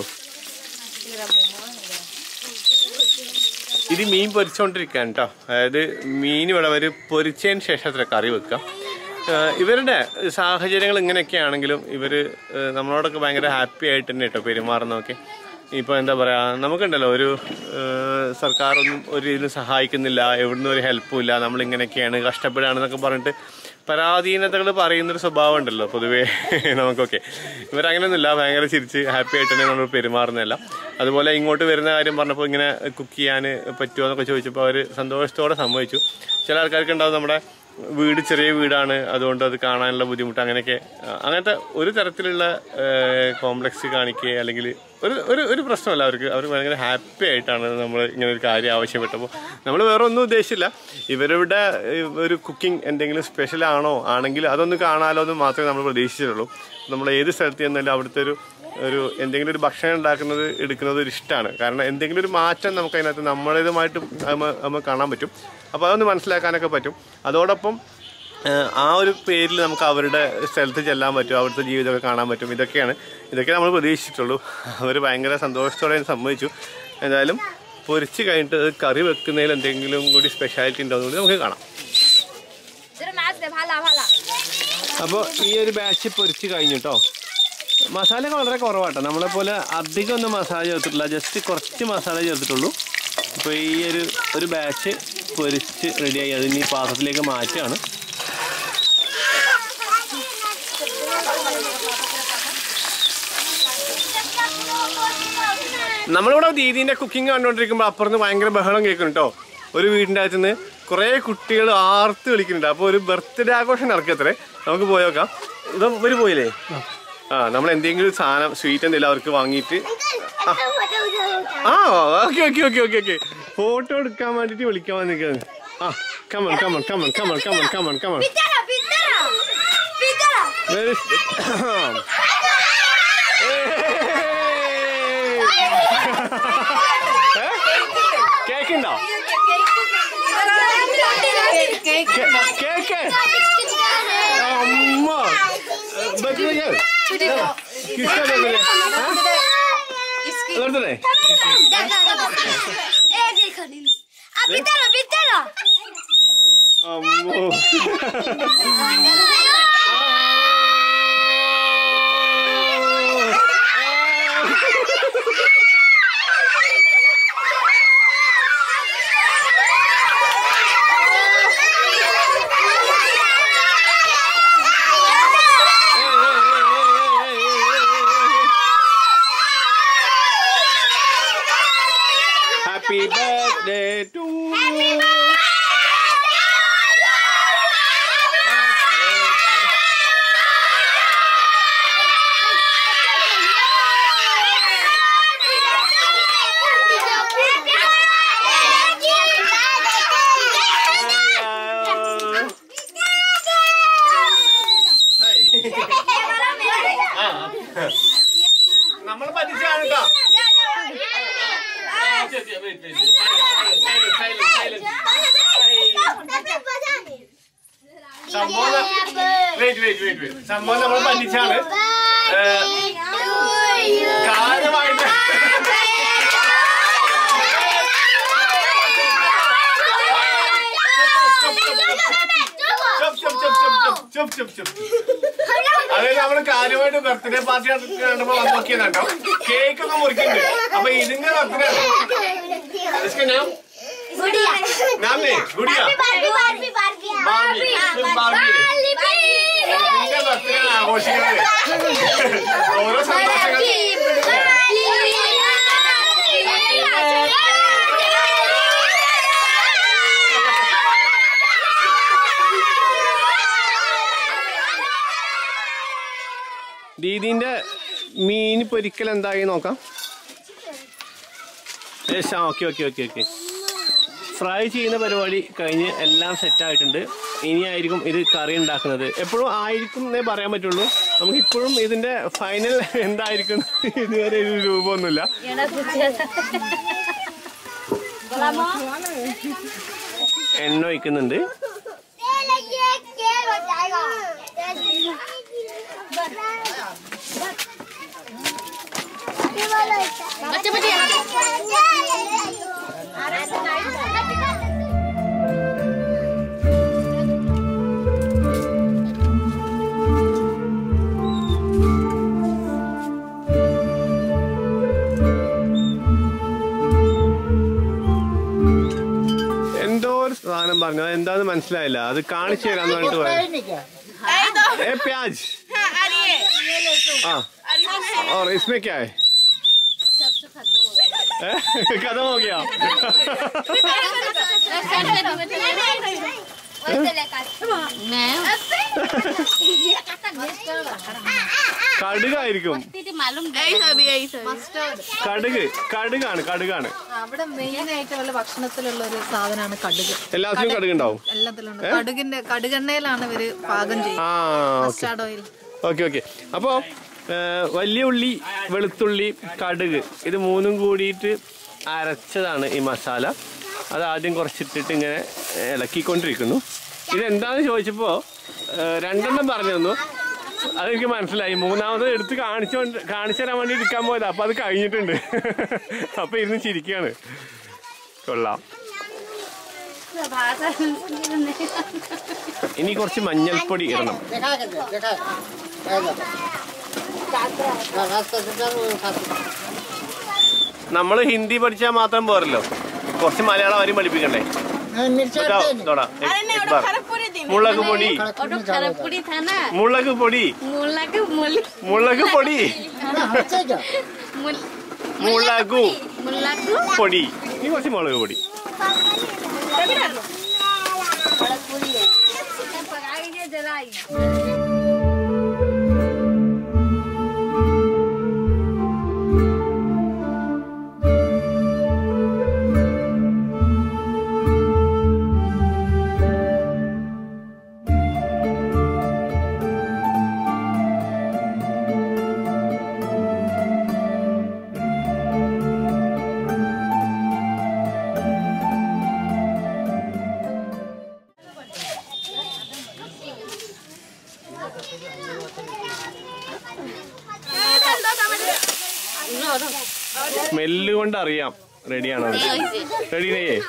ഇത് മീൻ പൊരിച്ചുകൊണ്ടിരിക്കുകയാണ് കേട്ടോ അതായത് മീൻ ഇവിടെ ഒരു പൊരിച്ചതിന് ശേഷം അത്ര കറി വെക്കാം ആഹ് ഇവരുടെ സാഹചര്യങ്ങൾ ഇങ്ങനെയൊക്കെയാണെങ്കിലും ഇവർ നമ്മളോടൊക്കെ ഭയങ്കര ഹാപ്പി ആയിട്ട് തന്നെ കേട്ടോ പെരുമാറുന്നതൊക്കെ ഇപ്പോൾ എന്താ പറയുക നമുക്കുണ്ടല്ലോ ഒരു ആഹ് സർക്കാരൊന്നും ഒരു ഇതിലും സഹായിക്കുന്നില്ല എവിടുന്ന് ഒരു ഹെൽപ്പും ഇല്ല നമ്മളിങ്ങനെയൊക്കെയാണ് കഷ്ടപ്പെടുകയാണെന്നൊക്കെ പറഞ്ഞിട്ട് പരാധീനതകൾ പറയുന്നൊരു സ്വഭാവം ഉണ്ടല്ലോ പൊതുവേ നമുക്കൊക്കെ ഇവരങ്ങനെയൊന്നുമില്ല ഭയങ്കര ചിരിച്ച് ഹാപ്പി ആയിട്ട് തന്നെ നമ്മൾ പെരുമാറുന്നതല്ല അതുപോലെ ഇങ്ങോട്ട് വരുന്ന കാര്യം പറഞ്ഞപ്പോൾ ഇങ്ങനെ കുക്ക് ചെയ്യാൻ പറ്റുമോ എന്നൊക്കെ ചോദിച്ചപ്പോൾ അവർ സന്തോഷത്തോടെ സമ്മതിച്ചു ചില ആൾക്കാർക്ക് ഉണ്ടാവും നമ്മുടെ വീട് ചെറിയ വീടാണ് അതുകൊണ്ട് അത് കാണാനുള്ള ബുദ്ധിമുട്ട് അങ്ങനെയൊക്കെ ആ, അങ്ങനത്തെ ഒരു തരത്തിലുള്ള കോംപ്ലക്സ് കാണിക്കുക അല്ലെങ്കിൽ ഒരു ഒരു ഒരു പ്രശ്നമല്ല അവർക്ക് അവർ ഭയങ്കര ഹാപ്പി ആയിട്ടാണ് നമ്മൾ ഇങ്ങനെ ഒരു കാര്യം ആവശ്യപ്പെട്ടപ്പോൾ നമ്മൾ വേറെ ഒന്നും ഉദ്ദേശിച്ചില്ല ഇവരുടെ ഏ, ഒരു കുക്കിംഗ് എന്തെങ്കിലും സ്പെഷ്യൽ ആണോ ആണെങ്കിൽ അതൊന്ന് കാണാലോ എന്ന് മാത്രമേ നമ്മൾ പ്രതീക്ഷിച്ചിട്ടുള്ളൂ നമ്മൾ ഏത് സ്ഥലത്ത് ചെന്നാലും അവിടുത്തെ ഒരു ഒരു എന്തെങ്കിലും ഒരു ഭക്ഷണം ഉണ്ടാക്കുന്നത് എടുക്കുന്നത് ഒരു ഇഷ്ടമാണ് കാരണം എന്തെങ്കിലും ഒരു മാറ്റം നമുക്ക് അതിനകത്ത് നമ്മുടേതുമായിട്ട് നമ്മ- നമുക്ക് കാണാൻ പറ്റും അപ്പോൾ അതൊന്ന് മനസ്സിലാക്കാനൊക്കെ പറ്റും അതോടൊപ്പം ഏഹ്, ആ ഒരു പേരിൽ നമുക്ക് അവരുടെ സ്ഥലത്ത് ചെല്ലാൻ പറ്റും അവിടുത്തെ ജീവിതമൊക്കെ കാണാൻ പറ്റും ഇതൊക്കെയാണ് ഇതൊക്കെ നമ്മൾ പ്രതീക്ഷിച്ചിട്ടുള്ളൂ അവർ ഭയങ്കര സന്തോഷത്തോടെ അതിന് സമ്മതിച്ചു എന്തായാലും പൊരിച്ച് കഴിഞ്ഞിട്ട് അത് കറി വെക്കുന്നതിൽ എന്തെങ്കിലും കൂടി സ്പെഷ്യാലിറ്റി ഉണ്ടോ എന്ന് കൂടി നമുക്ക് കാണാം तेरे मैच दे भाला भाला അപ്പോൾ ഈ ഒരു ബാച്ച് പൊരിച്ച് കഴിഞ്ഞു കേട്ടോ മസാല ഒക്കെ വളരെ കുറവാട്ടോ നമ്മളെ പോലെ അധികം ഒന്നും മസാല ചേർത്തിട്ടില്ല ജസ്റ്റ് കുറച്ച് മസാല ചേർത്തിട്ടുള്ളൂ അപ്പോൾ ഈ ഒരു ഒരു ബാച്ച് പൊരിച്ച് റെഡിയായി അതിന് ഈ പാത്രത്തിലേക്ക് മാറ്റുകയാണ് നമ്മളിവിടെ ദീദീൻ്റെ കുക്കിംഗ് കണ്ടുകൊണ്ടിരിക്കുമ്പോൾ അപ്പുറത്ത് ഭയങ്കര ബഹളം കേൾക്കുന്നു കേട്ടോ ഒരു വീടിൻ്റെ അകത്ത് നിന്ന് കുറേ കുട്ടികൾ ആർത്ത് വിളിക്കുന്നുണ്ട് അപ്പോൾ ഒരു ബർത്ത്ഡേ ആഘോഷം നടക്കത്രേ നമുക്ക് പോയോക്കാം ഇപ്പം ഇവർ പോയില്ലേ ആ നമ്മൾ എന്തെങ്കിലും സാധനം സ്വീറ്റ് എന്തെങ്കിലും അവർക്ക് വാങ്ങിയിട്ട് ആ okay okay okay okay okay photo എടുക്കാൻ വേണ്ടിയിട്ട് വിളിക്കാൻ വന്നിരിക്കുന്നത് ആ come on come on come on come on come on come on come on पितरा पितरा पितरा Where is കേക്ക് ഉണ്ടോ കേക്ക് അമ്മ ബർത്ത്ഡേ ബർത്ത്ഡേ पितरा पितरा അമ്മോ Happy birthday to you. കേട്ടോ സംഭവം വെയിറ്റ് വെയിറ്റ് വെയിറ്റ് വെയിറ്റ് സംഭവം നമ്മൾ പറ്റിച്ചാണ് കാര്യമായിട്ട് ചുപ് ചുപ് ചുപ് ചുപ് ചുപ് ചുപ് ചുപ് ചുപ് അതായത് നമ്മള് കാര്യമായിട്ട് ബർത്ത്ഡേ പാർട്ടി കണ്ടപ്പോ വന്ന് നോക്കിയതാട്ടോ കേക്ക് ഒക്കെ മുറിക്കുന്നുണ്ട് അപ്പൊ ഇതിന്റെ ബർത്ത്ഡേ നാം നേ ഗുഡിയ ബാർബി ബാർബി ഇതിന്റെ ബർത്ത്ഡേ ആഘോഷിക്കുന്നത് ഓരോ സന്തോഷങ്ങൾ ദീദിന്റെ മീൻ പൊരിക്കൽ എന്തായി നോക്കാം യെസ് ആ okay okay okay okay fry ചെയ്യുന്ന പരിപാടി കഴിഞ്ഞ് എല്ലാം സെറ്റ് ആയിട്ടുണ്ട് ഇനിയായിരിക്കും ഇത് കറി ഉണ്ടാക്കുന്നത് എപ്പോഴും ആയിരിക്കും എന്നേ പറയാൻ പറ്റുള്ളൂ നമുക്ക് ഇപ്പോഴും ഇതിന്റെ ഫൈനൽ എന്തായിരിക്കും ഇതുവരെ ഒരു രൂപമൊന്നുമില്ല എണ്ണ ഒഴിക്കുന്നുണ്ട് എന്തോ ഒരു സാധനം പറഞ്ഞു അത് എന്താന്ന് മനസ്സിലായില്ല അത് കാണിച്ചു തരാന്ന് പറഞ്ഞിട്ട് പോയത് ए प्याज हाँ और इसमें क्या है हैं? खत्म हो गया കടുകായിരിക്കും കടുക് കടുകാണ് കടുകാണ് അവിടെ മെയിൻ ആയിട്ട് വല്ല ഭക്ഷണത്തിലുള്ള ഒരു സാധനമാണ് കടുക് എല്ലാത്തിനും കടുക് ഉണ്ടാവും എല്ലാത്തിലുണ്ട് കടുകിന്റെ കടുകെണ്ണയിലാണ് ഇവര് പാകം ചെയ്യുന്നത് ആ okay mustard oil okay okay അപ്പോൾ വലിയ ഉള്ളി വെളുത്തുള്ളി കടുക് ഇത് മൂന്നും കൂടിയിട്ട് അരച്ചതാണ് ഈ മസാല അത് ആദ്യം കുറച്ചിട്ടിട്ട് ഇങ്ങനെ ഇളക്കിക്കൊണ്ടിരിക്കുന്നു ഇതെന്താണെന്ന് ചോദിച്ചപ്പോൾ രണ്ടെണ്ണം പറഞ്ഞു തന്നു അതെനിക്ക് മനസ്സിലായി മൂന്നാമത് എടുത്ത് കാണിച്ചോണ്ട് കാണിച്ചു തരാൻ വേണ്ടി എടുക്കാൻ പോയത് അപ്പം അത് കഴിഞ്ഞിട്ടുണ്ട് അപ്പം ഇരുന്ന് ചിരിക്കുകയാണ് കൊള്ളാം ഇനി കുറച്ച് മഞ്ഞൾപ്പൊടി ഇടണം നമ്മൾ ഹിന്ദി പഠിച്ചാൽ മാത്രം പോരല്ലോ കുറച്ച് മലയാളം വരും പഠിപ്പിക്കണ്ടേ ഇതാ, ഇതോടാ, എ- एक बार. മുളക് പൊടി മുളക് പൊടി മുളക് പൊടി മുളകു പൊടി ഇനി കുറച്ച് മുളക് പൊടി സ്മെല്ല് കൊണ്ട് അറിയാം റെഡിയാണോ റെഡി നെയ്യേ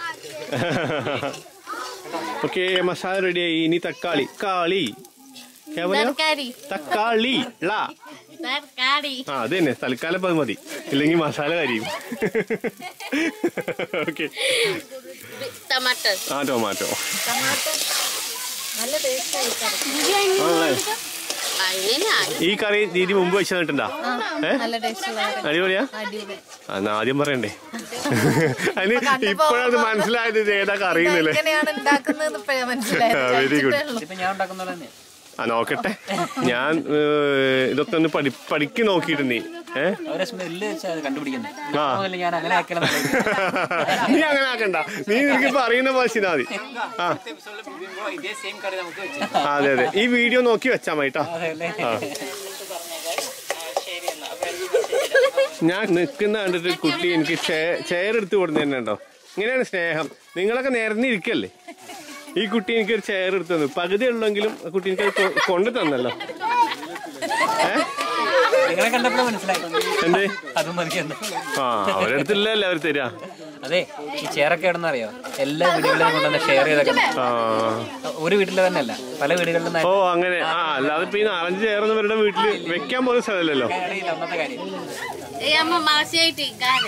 ഓക്കെ മസാല റെഡിയായി ഇനി തക്കാളി കാളി ക്യാ പറയാ? തക്കാളി ള ആ അത് തന്നെ തൽക്കാലം ഇപ്പൊ അത് മതി ഇല്ലെങ്കിൽ മസാല കരിയും ഓക്കെ टमाटर ആ ടൊമാറ്റോ आईने ना ഈ കറി ദീദി മുമ്പ് വെച്ച് തന്നിട്ടുണ്ടാ ഏ നല്ല ടേസ്റ്റ് ഉള്ള അടിപൊളിയാ അടിപൊളി എന്നാ ആദ്യം പറയണ്ടേ അതിന് ഇപ്പോഴത് മനസ്സിലായത് ഇത് ഏതാ കറിയുന്നില്ലേ എങ്ങനെയാണ് ഉണ്ടാക്കുന്നത് ഇപ്പോഴാ മനസ്സിലായത് വെരി ഗുഡ് കഴിച്ചിട്ടേ ഉള്ളൂ. ഇതിപ്പോ ഞാൻ ഉണ്ടാക്കുന്ന പോലെ തന്നെ ആ നോക്കട്ടെ ഞാൻ ഏഹ്, ഇതൊക്കെ ഒന്ന് പഠി പഠിക്ക് നോക്കിയിട്ട് നീ ഏ അവരെ സ്മെല്ല് വെച്ചാൽ കണ്ടുപിടിക്കുന്നത് ആ. അതുപോലെ ഞാൻ അങ്ങനെ ആക്കണം നീ അങ്ങനെ ആക്കണ്ട നീ നിനക്ക് ഇപ്പൊ അറിയുന്ന പോലെ ചെയ്താൽ മതി ആ ഇതേ സെയിം കറി നമുക്ക് വെച്ച് ആ, അതെ അതെ ഈ വീഡിയോ നോക്കി വെച്ചാ മതി കേട്ടോ അതെ അല്ലേ ആ ഞാൻ നിൽക്കുന്ന കണ്ടിട്ട് കുട്ടി എനിക്ക് ചെയർ എടുത്ത് കൊടുത്തു തന്നെ ഉണ്ടോ ഇങ്ങനെയാണ് സ്നേഹം നിങ്ങളൊക്കെ നിരന്നിരിക്കല്ലേ ഈ കുട്ടി എനിക്ക് ഒരു ചെയർ എടുത്തു തന്നു പകുതി ഉള്ളെങ്കിലും ആ കുട്ടി എനിക്ക് അത് കൊ- കൊണ്ടു തന്നല്ലോ നിങ്ങളെ കണ്ടപ്പോൾ മനസ്സിലായി എന്തേ അതും മതിയെന്ന് ആ അവരടുത്തില്ലല്ലേ അവർ തരാ അതെ ഈ ചെയറൊക്കെ എവിടെന്ന് അറിയോ എല്ലാ വീടുകളിലും കൊണ്ടുവന്ന് ഷെയർ ചെയ്തൊക്കെ ആ ഒരു വീട്ടിലെ തന്നെ അല്ല പല വീടുകളിലും ഓ അങ്ങനെ ആ അല്ലാതെ ഇപ്പൊ ഈ നാലഞ്ച് ചെയറൊന്നും ഇവരുടെ വീട്ടില് വെക്കാൻ പോലും സ്ഥലമല്ലല്ലോ അറിയില്ല ഒന്നത്തെ കാര്യം Eh, ama masih itu ikan.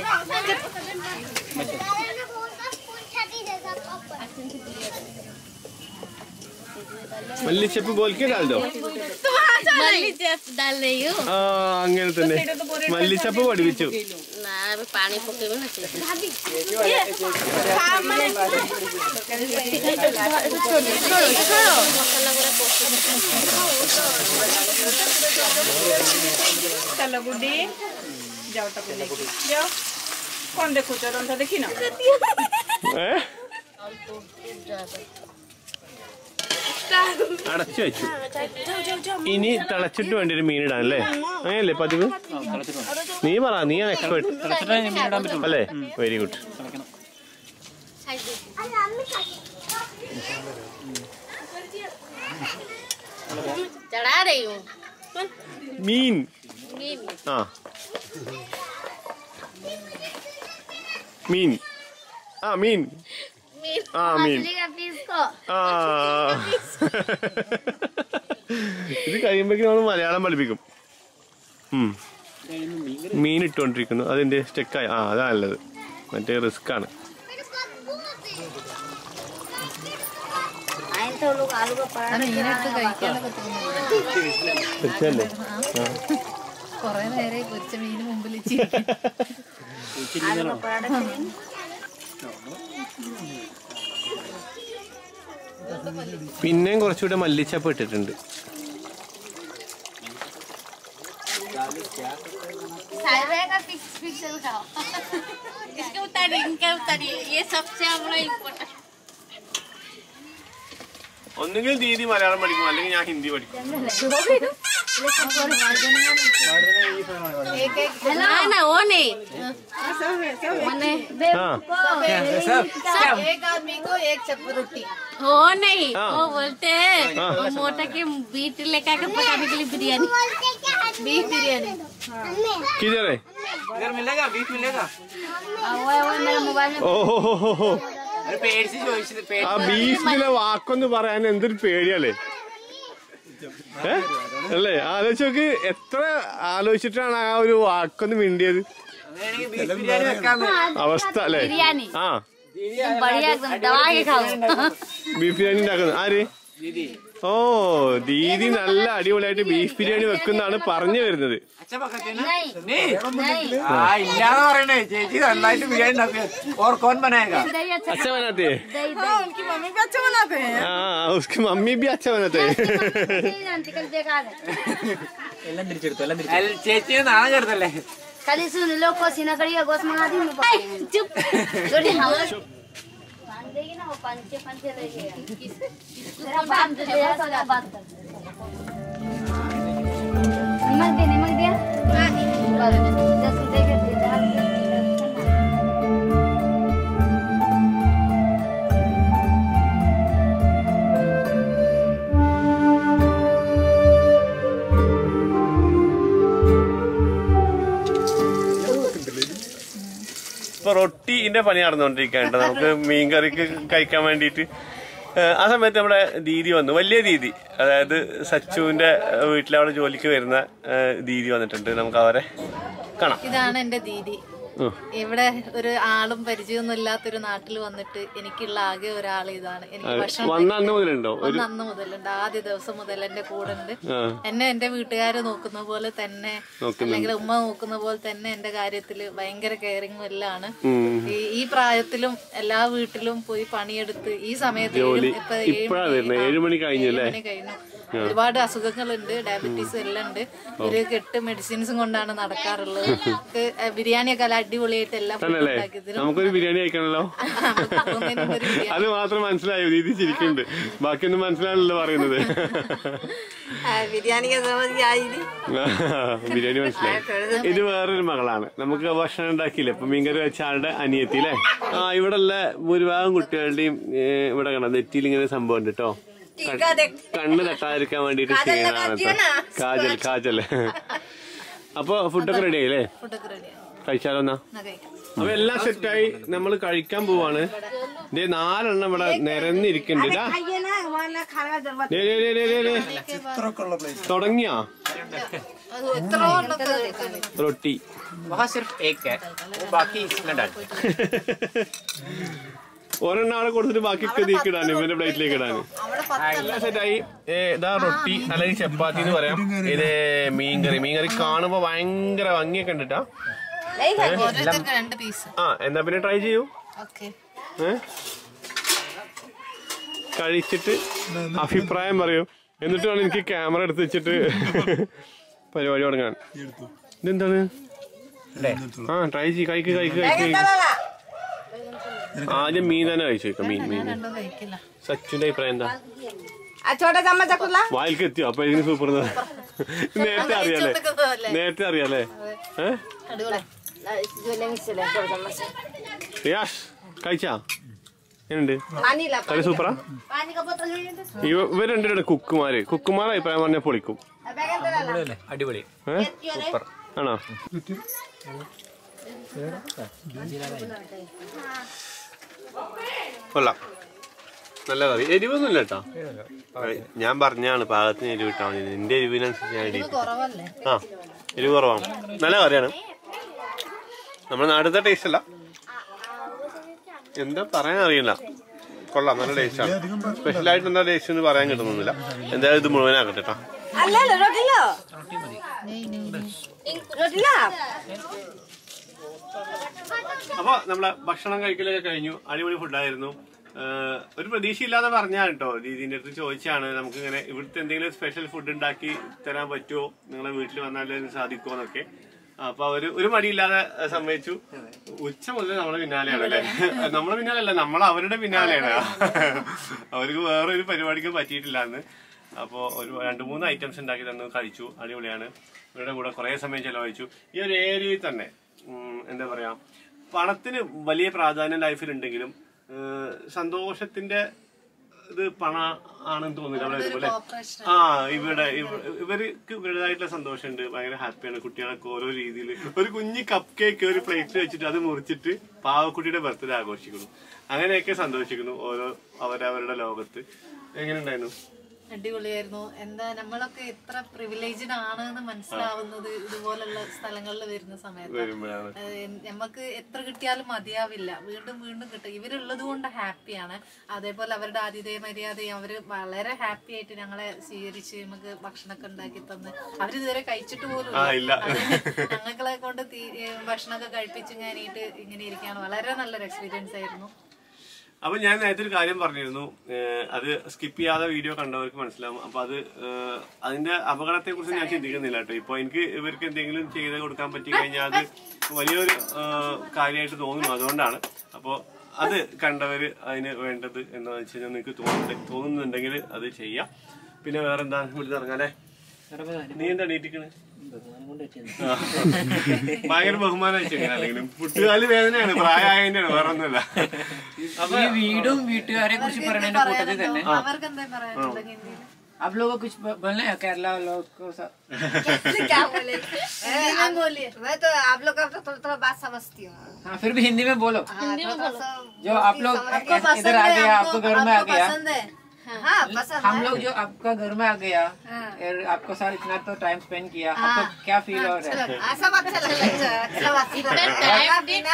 മല്ലിച്ചപ്പ് പോലിക്ക് ഡാൽഡോ Balik chef dalayu. ആ അങ്ങനെ തന്നെ മല്ലിച്ചപ്പ് പഠിപ്പിച്ചു Nah, panik pakai mana sih? তেলগুডি যাও তাকে দেখি যাও কোন দেখুছ রন্ধা দেখি না ഏ അടച്ചു വെച്ചു ഇനി തിളച്ചിട്ട് വേണ്ടി ഒരു മീൻ ഇടാൻ അല്ലേ അങ്ങനെയല്ലേ പതിവ് നീ പറ നീ എക്സ്പേർട്ട് മീനിടാൻ പറ്റും അല്ലേ വെരി ഗുഡ് Cara deh. മീൻ Mim. ആ മീൻ ആ മീൻ Mim. ആ മീൻ pisco. ആ ഇത് കഴിയുമ്പോഴേക്കും നമ്മൾ മലയാളം പഠിപ്പിക്കും ഉം. മീൻ ഇട്ടുകൊണ്ടിരിക്കുന്നു അതിന്റെ സ്റ്റെക്കായി ആ അതാ നല്ലത് മറ്റേ റിസ്ക് ആണ് Ain tuh lu alu ke ആ മീനെടുത്ത് കഴിക്കാനൊക്കെ തോന്നുന്നു വെച്ചല്ലേ കൊറേ നേരെ പൊരിച്ച മീന് മുമ്പിൽ വെച്ച് alu ke parada sini. പിന്നെയും കുറച്ചുകൂടെ മല്ലിച്ചപ്പ് ഇട്ടിട്ടുണ്ട് Saya kan fix fix udah. इसके उतारी इनके उतारी ये सबसे हमारा इम्पोर्टेंट ഒന്നുകിൽ ദീദി മലയാളം പഠിക്കും അല്ലെങ്കിൽ ഞാൻ ഹിന്ദി പഠിക്കും ना ना वो नहीं मैंने ആ एक आदमी को एक चप रोटी वो नहीं हाँ। वो बोलते हैं हाँ। वो मोटा के बीट लेकर के पकाने के लिए बिरयानी बीफ बिरयानी കിതറേ इधर मिलेगा बीफ मिलेगा वो वो मेरा मोबाइल में ഓ ഹോ ഹോ ഹോ ഹോ ഒരു പേടിച്ച് ചോദിച്ചത് പേ- ആ ബീഫിലെ വാക്കൊന്ന് പറയാൻ എന്തൊരു പേടിയല്ലേ ഏ അല്ലേ ആലോചിച്ച് നോക്ക് എത്ര ആലോചിച്ചിട്ടാണ് ആ ഒരു വാക്കൊന്ന് മിണ്ടിയത് അങ്ങനെയാണെങ്കിൽ ബീഫ് ബിരിയാണി വെക്കാന്ന് അവസ്ഥ അല്ലേ बिरयानी ആ बढ़िया एकदम दबा के खाओ ബീഫ് ബിരിയാണി ഉണ്ടാക്കുന്നത് ആര് ദീദി ഓ ദീദി നല്ല അടിപൊളിയായിട്ട് ബീഫ് ബിരിയാണി വെക്കുന്നതാണ് പറഞ്ഞു വരുന്നത് അച്ഛൻ പക്കത്തേന് नहीं നീ नहीं ആ ഇല്ലാന്ന് പറയണേ ചേച്ചി നന്നായിട്ട് ബിരിയാണി ഉണ്ടാക്കുക ഓർ കോൻ ബനായേगा दही अच्छा अच्छा बनाते हैं दही दही उनकी मम्मी भी अच्छा बनाते हैं हाँ उसकी मम्मी भी अच्छा बनाते हैं नहीं जानती कल देखा है എല്ലാം തിരിച്ചെടുത്തു എല്ലാം തിരിച്ചെടുത്തു ചേച്ചിയെ നാണം കെടുത്തല്ലേ खाली सुन लो को सीना करिए गोश्त मंगा दी मैं पकाएंगे चुप छोड़ी हम बांध देगी ना वो पंचे पंचे रहेगा तेरा बात दे यार तेरा बात कर नमक दे नमक दिया बस जैसे देखे दे डाल दे ഇപ്പൊ റൊട്ടിന്റെ പണി നടന്നുകൊണ്ടിരിക്കുകയാണ് നമുക്ക് മീൻകറിക്ക് കഴിക്കാൻ വേണ്ടിയിട്ട് ഏഹ് ആ സമയത്ത് നമ്മുടെ ദീദി വന്നു വലിയ ദീദി അതായത് സച്ചുവിന്റെ വീട്ടിൽ അവിടെ ജോലിക്ക് വരുന്ന ഏഹ് ദീദി വന്നിട്ടുണ്ട് നമുക്ക് അവരെ കാണാം ഇതാണ് എന്റെ ദീദി ഉം. ഇവിടെ ഒരു ആളും പരിചയമൊന്നും ഇല്ലാത്തൊരു നാട്ടിൽ വന്നിട്ട് എനിക്കുള്ള ആകെ ഒരാൾ ഇതാണ് എനിക്ക് ഭക്ഷണം വന്ന അന്ന് മുതലുണ്ടോ ഒരു ഒന്ന് അന്ന് മുതലുണ്ട് ആദ്യ ദിവസം മുതൽ എന്റെ കൂടെ ഉണ്ട് ആ, എന്നെ എന്റെ വീട്ടുകാര് നോക്കുന്ന പോലെ തന്നെ അല്ലെങ്കിൽ ഉമ്മ നോക്കുന്ന പോലെ തന്നെ എന്റെ കാര്യത്തില് ഭയങ്കര കെയറിങ്ങും എല്ലാം ആണ് ഉം. ഈ ഈ പ്രായത്തിലും എല്ലാ വീട്ടിലും പോയി പണിയെടുത്ത് ഈ സമയത്ത് ഏഴ്- ഇപ്പൊ ഏഴ് ഇപ്പഴാ മണി- വരുന്നത് ആ, ഏഴ് മണി കഴിഞ്ഞു ഏഴ് അല്ലേ മണി കഴിഞ്ഞു ഒരുപാട് അസുഖങ്ങളുണ്ട് ഡയബറ്റീസ് എല്ലാം ഉണ്ട് ഇവരൊക്കെ എട്ട് മെഡിസിൻസും കൊണ്ടാണ് നടക്കാറുള്ളത് നമുക്ക് ബിരിയാണിയൊക്കെ നല്ല അടിപൊളിയായിട്ട് എല്ലാം food തന്നെയല്ലേ ഉണ്ടാക്കി തരും നമുക്കൊരു ബിരിയാണി കഴിക്കണല്ലോ നമുക്കൊന്നും ഒരു ബിരിയാണി അത് മാത്രം മനസ്സിലായോ രീതി ചിരിക്കുന്നുണ്ട് ബാക്കിയൊന്നും മനസ്സിലാണല്ലോ പറയുന്നത് ബിരിയാണി ബിരിയാണി മനസ്സിലായി ഇത് വേറൊരു മകളാണ് നമുക്ക് ഭക്ഷണം ഉണ്ടാക്കിയില്ലേ ഇപ്പൊ മീൻകറി വെച്ച ആളുടെ അനിയത്തി അല്ലേ ആ ഇവിടെ ഉള്ള ഭൂരിഭാഗം കുട്ടികളുടെയും ഏ, ഇവിടെ കാണാം നെറ്റിയിൽ ഇങ്ങനെ സംഭവം ഉണ്ട് കേട്ടോ കണ്ണ് തട്ടാതിരിക്കാൻ വേണ്ടിട്ട് ചെയ്യണതാണ് കേട്ടോ. കാജൽ കാജൽ അപ്പൊ ഫുഡൊക്കെ റെഡി ആയില്ലേ ഫുഡൊക്കെ റെഡിയാണ് കഴിച്ചാലോ എന്നാ കഴിക്കാം അപ്പൊ എല്ലാം സെറ്റായി നമ്മൾ കഴിക്കാൻ പോവാണ് ഇതേ നാലെണ്ണം ഇവിടെ നിരന്നിരിക്കുന്നുണ്ട് ഇതാ. ദേ, ദേ, ദേ, ദേ, ദേ, ദേ. തുടങ്ങിയാ അത് എത്ര എണ്ണൊക്കെ കഴിക്കാൻ റൊട്ടി वहाँ सिर्फ एक है वो बाकी इसमें डाल ഒരെണ്ണം ആളെ കൊടുത്തിട്ട് ബാക്കിയൊക്കെ ഇതിലേക്ക് ഇടാനും ഇവന്റെ പ്ലേറ്റിലേക്ക് ഇടാനും അവിടെ പത്ത് എല്ലാം സെറ്റായി ഏ, ഇതാ റൊട്ടി അല്ലെങ്കിൽ ചപ്പാത്തി എന്ന് പറയാം ഇത് മീൻകറി മീൻകറി കാണുമ്പോ ഭയങ്കര ഭംഗിയൊക്കെ ഉണ്ട് ട്ടാ. ഓരോരുത്തർക്ക് രണ്ട് പീസ് ആ എന്നാ പിന്നെ ട്രൈ ചെയ്യൂ ഓക്കെ ഏ? കഴിച്ചിട്ട് അഭിപ്രായം പറയൂ എന്നിട്ട് വേണം എനിക്ക് ക്യാമറ എടുത്ത് വെച്ചിട്ട് പരിപാടി തുടങ്ങാൻ ഇതെന്താണ് ആ ട്രൈ ചെയ്യ് കഴിക്ക് കഴിക്ക് കഴിക്ക് ആദ്യം മീൻ തന്നെ കഴിച്ചു വെക്കാം മീൻ മീൻ രണ്ടും കഴിക്കില്ല സച്ചുന്റെ അഭിപ്രായം എന്താ छोटा चम्मच खुला വായിൽക്ക് എത്തിയോ അപ്പൊ ഇതിന് സൂപ്പർ നേരത്തെ അറിയാലേ നേരത്തെ അറിയാലേ ഏ അടിപൊളി जो लेंगे से ले छोटा चम्मच റിയാഷ് കഴിച്ചാ എങ്ങനെയുണ്ട് पानी ला കറി സൂപ്പറാ पानी का बोतल ले लेते ഇവ ഇവർ രണ്ടുപേരുടെ കുക്കുമാര് കുക്കുമാർ അഭിപ്രായം പറഞ്ഞാൽ പൊളിക്കും बैगन तेरा ला अടിപൊളി ഏ ആണോ കൊള്ളാം നല്ല കറി എരിവൊന്നുമില്ല കേട്ടോ ഞാൻ പറഞ്ഞാണ് പാകത്തിന് എരിവ് ഇട്ടാൽ മതി നിന്റെ എരിവിനനുസരിച്ച് ഞാൻ എരിവ് കുറവല്ലേ ആ എരിവ് കുറവാണ് നല്ല കറിയാണ് നമ്മുടെ നാട്ടിലത്തെ ടേസ്റ്റ് അല്ല എന്താ പറയാൻ അറിയില്ല കൊള്ളാം നല്ല ടേസ്റ്റ് ആണ് സ്പെഷ്യലായിട്ട് എന്താ ടേസ്റ്റ് എന്ന് പറയാൻ കിട്ടുന്നില്ല എന്തായാലും ഇത് മുഴുവനാക്കട്ടെ കേട്ടോ अल्लाह लो रोटी लो रोटी ला അപ്പൊ നമ്മളെ ഭക്ഷണം കഴിക്കലൊക്കെ കഴിഞ്ഞു അടിപൊളി ഫുഡായിരുന്നു ഏഹ് ഒരു പ്രതീക്ഷയില്ലാതെ പറഞ്ഞാ കേട്ടോ ദീദിന്റെ അടുത്ത് ചോദിച്ചാണ് നമുക്ക് ഇങ്ങനെ ഇവിടുത്തെ എന്തെങ്കിലും സ്പെഷ്യൽ ഫുഡ് ഉണ്ടാക്കി തരാൻ പറ്റുമോ നിങ്ങളെ വീട്ടിൽ വന്നാൽ സാധിക്കുമോ എന്നൊക്കെ അപ്പൊ അവര് ഒരു മടിയില്ലാതെ ഏഹ് സമ്മതിച്ചു ഉച്ച മുതൽ നമ്മളെ പിന്നാലെയാണ് അല്ലേ നമ്മളെ പിന്നാലല്ല നമ്മൾ അവരുടെ പിന്നാലെയാണ് അവർക്ക് വേറെ ഒരു പരിപാടിക്കും പറ്റിയിട്ടില്ല എന്ന് അപ്പോ ഒരു രണ്ട് മൂന്ന് ഐറ്റംസ് ഉണ്ടാക്കി തന്നു കഴിച്ചു അടിപൊളിയാണ് ഇവരുടെ കൂടെ കുറെ സമയം ചെലവഴിച്ചു ഈ ഒരു ഏരിയയിൽ തന്നെ ഉം, എന്താ പറയാ പണത്തിന് വലിയ പ്രാധാന്യം ലൈഫിൽ ഉണ്ടെങ്കിലും ഏഹ്, സന്തോഷത്തിന്റെ ഇത് പണ ആണെന്ന് തോന്നുന്നില്ല അവിടെ വരുമ്പോ അല്ലേ? ആ ഇവിടെ ഇവ- ഇവർക്ക് ഇവരുടേതായിട്ടുള്ള സന്തോഷമുണ്ട് ഭയങ്കര ഹാപ്പിയാണ് കുട്ടികളൊക്കെ ഓരോ രീതിയിൽ ഒരു കുഞ്ഞി കപ്പ് കേക്ക് ഒരു പ്ലേറ്റിൽ വെച്ചിട്ട് അത് മുറിച്ചിട്ട് പാവക്കുട്ടിയുടെ ബർത്ത്ഡേ ആഘോഷിക്കുന്നു അങ്ങനെയൊക്കെ സന്തോഷിക്കുന്നു ഓരോ അവരവരുടെ ലോകത്ത് എങ്ങനെ ഉണ്ടായിരുന്നു അടിപൊളിയായിരുന്നു എന്താ നമ്മളൊക്കെ എത്ര പ്രിവിലേജ്ഡ് ആണ് എന്ന് മനസ്സിലാവുന്നത് ഇതുപോലുള്ള സ്ഥലങ്ങളിൽ വരുന്ന സമയത്ത് വരുമ്പോഴാണ് നമുക്ക് എത്ര കിട്ടിയാലും മതിയാവില്ല വീണ്ടും വീണ്ടും കിട്ടും ഇവരുള്ളത് കൊണ്ട് ഹാപ്പിയാണ് അതേപോലെ അവരുടെ ആതിഥേയ മര്യാദയും അവര് വളരെ ഹാപ്പി ആയിട്ട് ഞങ്ങളെ സ്വീകരിച്ച് നമുക്ക് ഭക്ഷണമൊക്കെ ഉണ്ടാക്കി തന്ന് അവരിതുവരെ കഴിച്ചിട്ട് പോലും ആ ഇല്ല. ഇല്ല അത് ഞങ്ങളെ കൊണ്ട് തീ- ഏ, ഭക്ഷണമൊക്കെ കഴിപ്പിച്ച് കഴിഞ്ഞിട്ട് ഇങ്ങനെ ഇരിക്കുകയാണ് വളരെ നല്ലൊരു എക്സ്പീരിയൻസ് ആയിരുന്നു അപ്പൊ ഞാൻ നേരത്തെ ഒരു കാര്യം പറഞ്ഞിരുന്നു ഏഹ് അത് സ്കിപ്പ് ചെയ്യാതെ വീഡിയോ കണ്ടവർക്ക് മനസ്സിലാവും അപ്പൊ അത് ഏഹ് അതിന്റെ അപകടത്തെ കുറിച്ച് ഞാൻ ചിന്തിക്കുന്നില്ല കേട്ടോ ഇപ്പൊ എനിക്ക് ഇവർക്ക് എന്തെങ്കിലും ചെയ്ത് കൊടുക്കാൻ പറ്റി കഴിഞ്ഞാൽ അത് വലിയൊരു ഏഹ് കാര്യമായിട്ട് തോന്നുന്നു അതുകൊണ്ടാണ് അപ്പോ അത് കണ്ടവര് അതിന് വേണ്ടത് എന്താണെന്ന് വെച്ച് കഴിഞ്ഞാൽ നിങ്ങൾക്ക് തോന്നുന്നുണ്ട് തോന്നുന്നുണ്ടെങ്കിൽ അത് ചെയ്യാം പിന്നെ വേറെന്താ ഇവിടെ ഇറങ്ങാല്ലേ നീ എന്താ നീട്ടിക്കണേ ആ. ഭയങ്കര ബഹുമാനം വെച്ചെങ്കിലും പുട്ടുകാല് വേദനയാണ് പ്രായമായതിന്റെയാണ് വേറെ ഒന്നുമില്ല ഈ വീടും വീട്ടുകാരെ കുറിച്ച് പറയുന്നതിന്റെ കൂട്ടത്തിൽ തന്നെ അവർക്ക് എന്താ പറയാനുള്ളത് ഹിന്ദിയിൽ आप लोगों को कुछ ब- बोलना है केरला लोग को सा- क्या बोले आप बोलिए मैं तो आप लोग का तो थोड़ा थोड़ा बात समझती हूँ हाँ फिर भी हिंदी में बोलो हाँ, थोड़ा सा जो आप लोग इधर आ गया आपको घर में आ गया पसंद है हाँ पसंद हम लोग जो आपका घर में आ गया और आपको साथ इतना तो टाइम स्पेंड किया आपको क्या फील हो रहा है हाँ, सब अच्छा लगता है अच्छा लगता है खाना पीना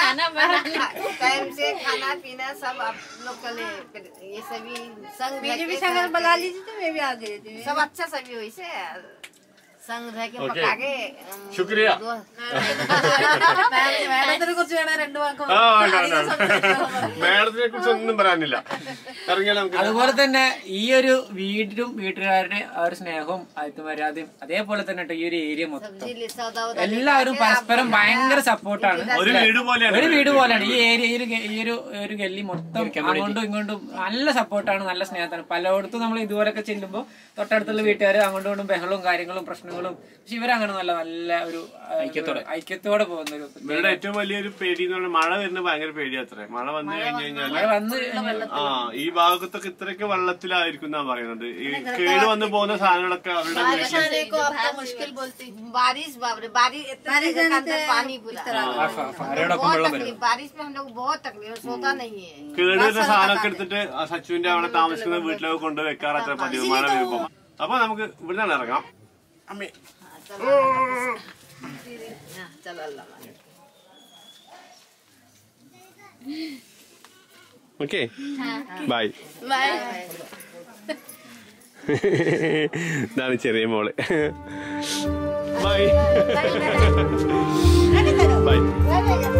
टाइम से खाना पीना सब आप लोग के लिए फिर ये सभी संग मुझे भी संग बुला लीजिए तो मैं भी आ गई सब अच्छा सभी वैसे संग रह के Okay. पका के अम, ശുക്രിയ दो- മേഡത്തിനെ കുറിച്ച് വേണേ രണ്ടു വാക്ക് ആ ഉണ്ട്, ഉണ്ട്, ഉണ്ട്. മേഡത്തിനെ കുറിച്ച് ഒന്നും പറയാനില്ല ഇറങ്ങിയാൽ നമുക്ക് അതുപോലെ തന്നെ ഈ ഒരു വീടിനും വീട്ടുകാരുടെ ആ ഒരു സ്നേഹവും ആത്മര്യാദയും അതേപോലെ തന്നെ ട്ടോ ഈ ഒരു ഏരിയ മൊത്തം सब्जी सौदा उदा എല്ലാവരും പരസ്പരം ഭയങ്കര സപ്പോർട്ടാണ് ഒരു വീട് പോലെയാണ് ഒരു വീട് പോലെയാണ് ഈ ഏരിയ ഈ ഒരു ഗ- ഈ ഒരു ഒരു ഗല്ലി മൊത്തം അങ്ങോട്ടും ഇങ്ങോട്ടും നല്ല സപ്പോർട്ടാണ് നല്ല സ്നേഹത്താണ് പലയിടത്തും നമ്മൾ ഇതുപോലൊക്കെ ചെല്ലുമ്പോൾ തൊട്ടടുത്തുള്ള വീട്ടുകാർ അങ്ങോട്ടും ഇങ്ങോട്ടും ബഹളവും കാര്യങ്ങളും പ്രശ്നങ്ങളും പക്ഷെ ഇവരങ്ങനെ നല്ല നല്ല ഒരു ഐക്യത്തോടെ ഐക്യത്തോടെ പോകുന്ന ഒരു ഇവരുടെ ഏറ്റവും വലിയൊരു പേടി എന്ന് പറഞ്ഞാൽ മഴ വരുന്നത് ഭയങ്കര പേടി അത്രേ മഴ വന്നു കഴിഞ്ഞു കഴിഞ്ഞാല് മഴ വന്ന് കഴിഞ്ഞാൽ ആ ഈ ഭാഗത്തൊക്കെ ഇത്രയൊക്കെ വെള്ളത്തിലായിരിക്കും എന്നാ പറയുന്നത് ഈ കേട് വന്നു പോകുന്ന സാധനങ്ങളൊക്കെ അവരുടെ വീട്ടിൽ को आपको मुश्किल बोलती बारिश बाप रे बारिश इतना जगह के अंदर पानी पूरा बहुत तकलीफ बारिश में हम लोग बहुत तकलीफ सोता नहीं है കേട് വരുന്ന സാധനമൊക്കെ എടുത്തിട്ട് ആ സച്ചുവിന്റെ അവിടെ താമസിക്കുന്ന വീട്ടിലൊക്കെ കൊണ്ട് വെക്കാറ് അത്ര പതിവ് മഴ വരുമ്പോ അപ്പൊ നമുക്ക് ഇവിടുന്നാണ് ഇറങ്ങാം അമ്മേ हाँ, चल अल्लाह ഓക്കെ ബൈ ഇതാണ് ചെറിയ മോള് ബൈ ബൈ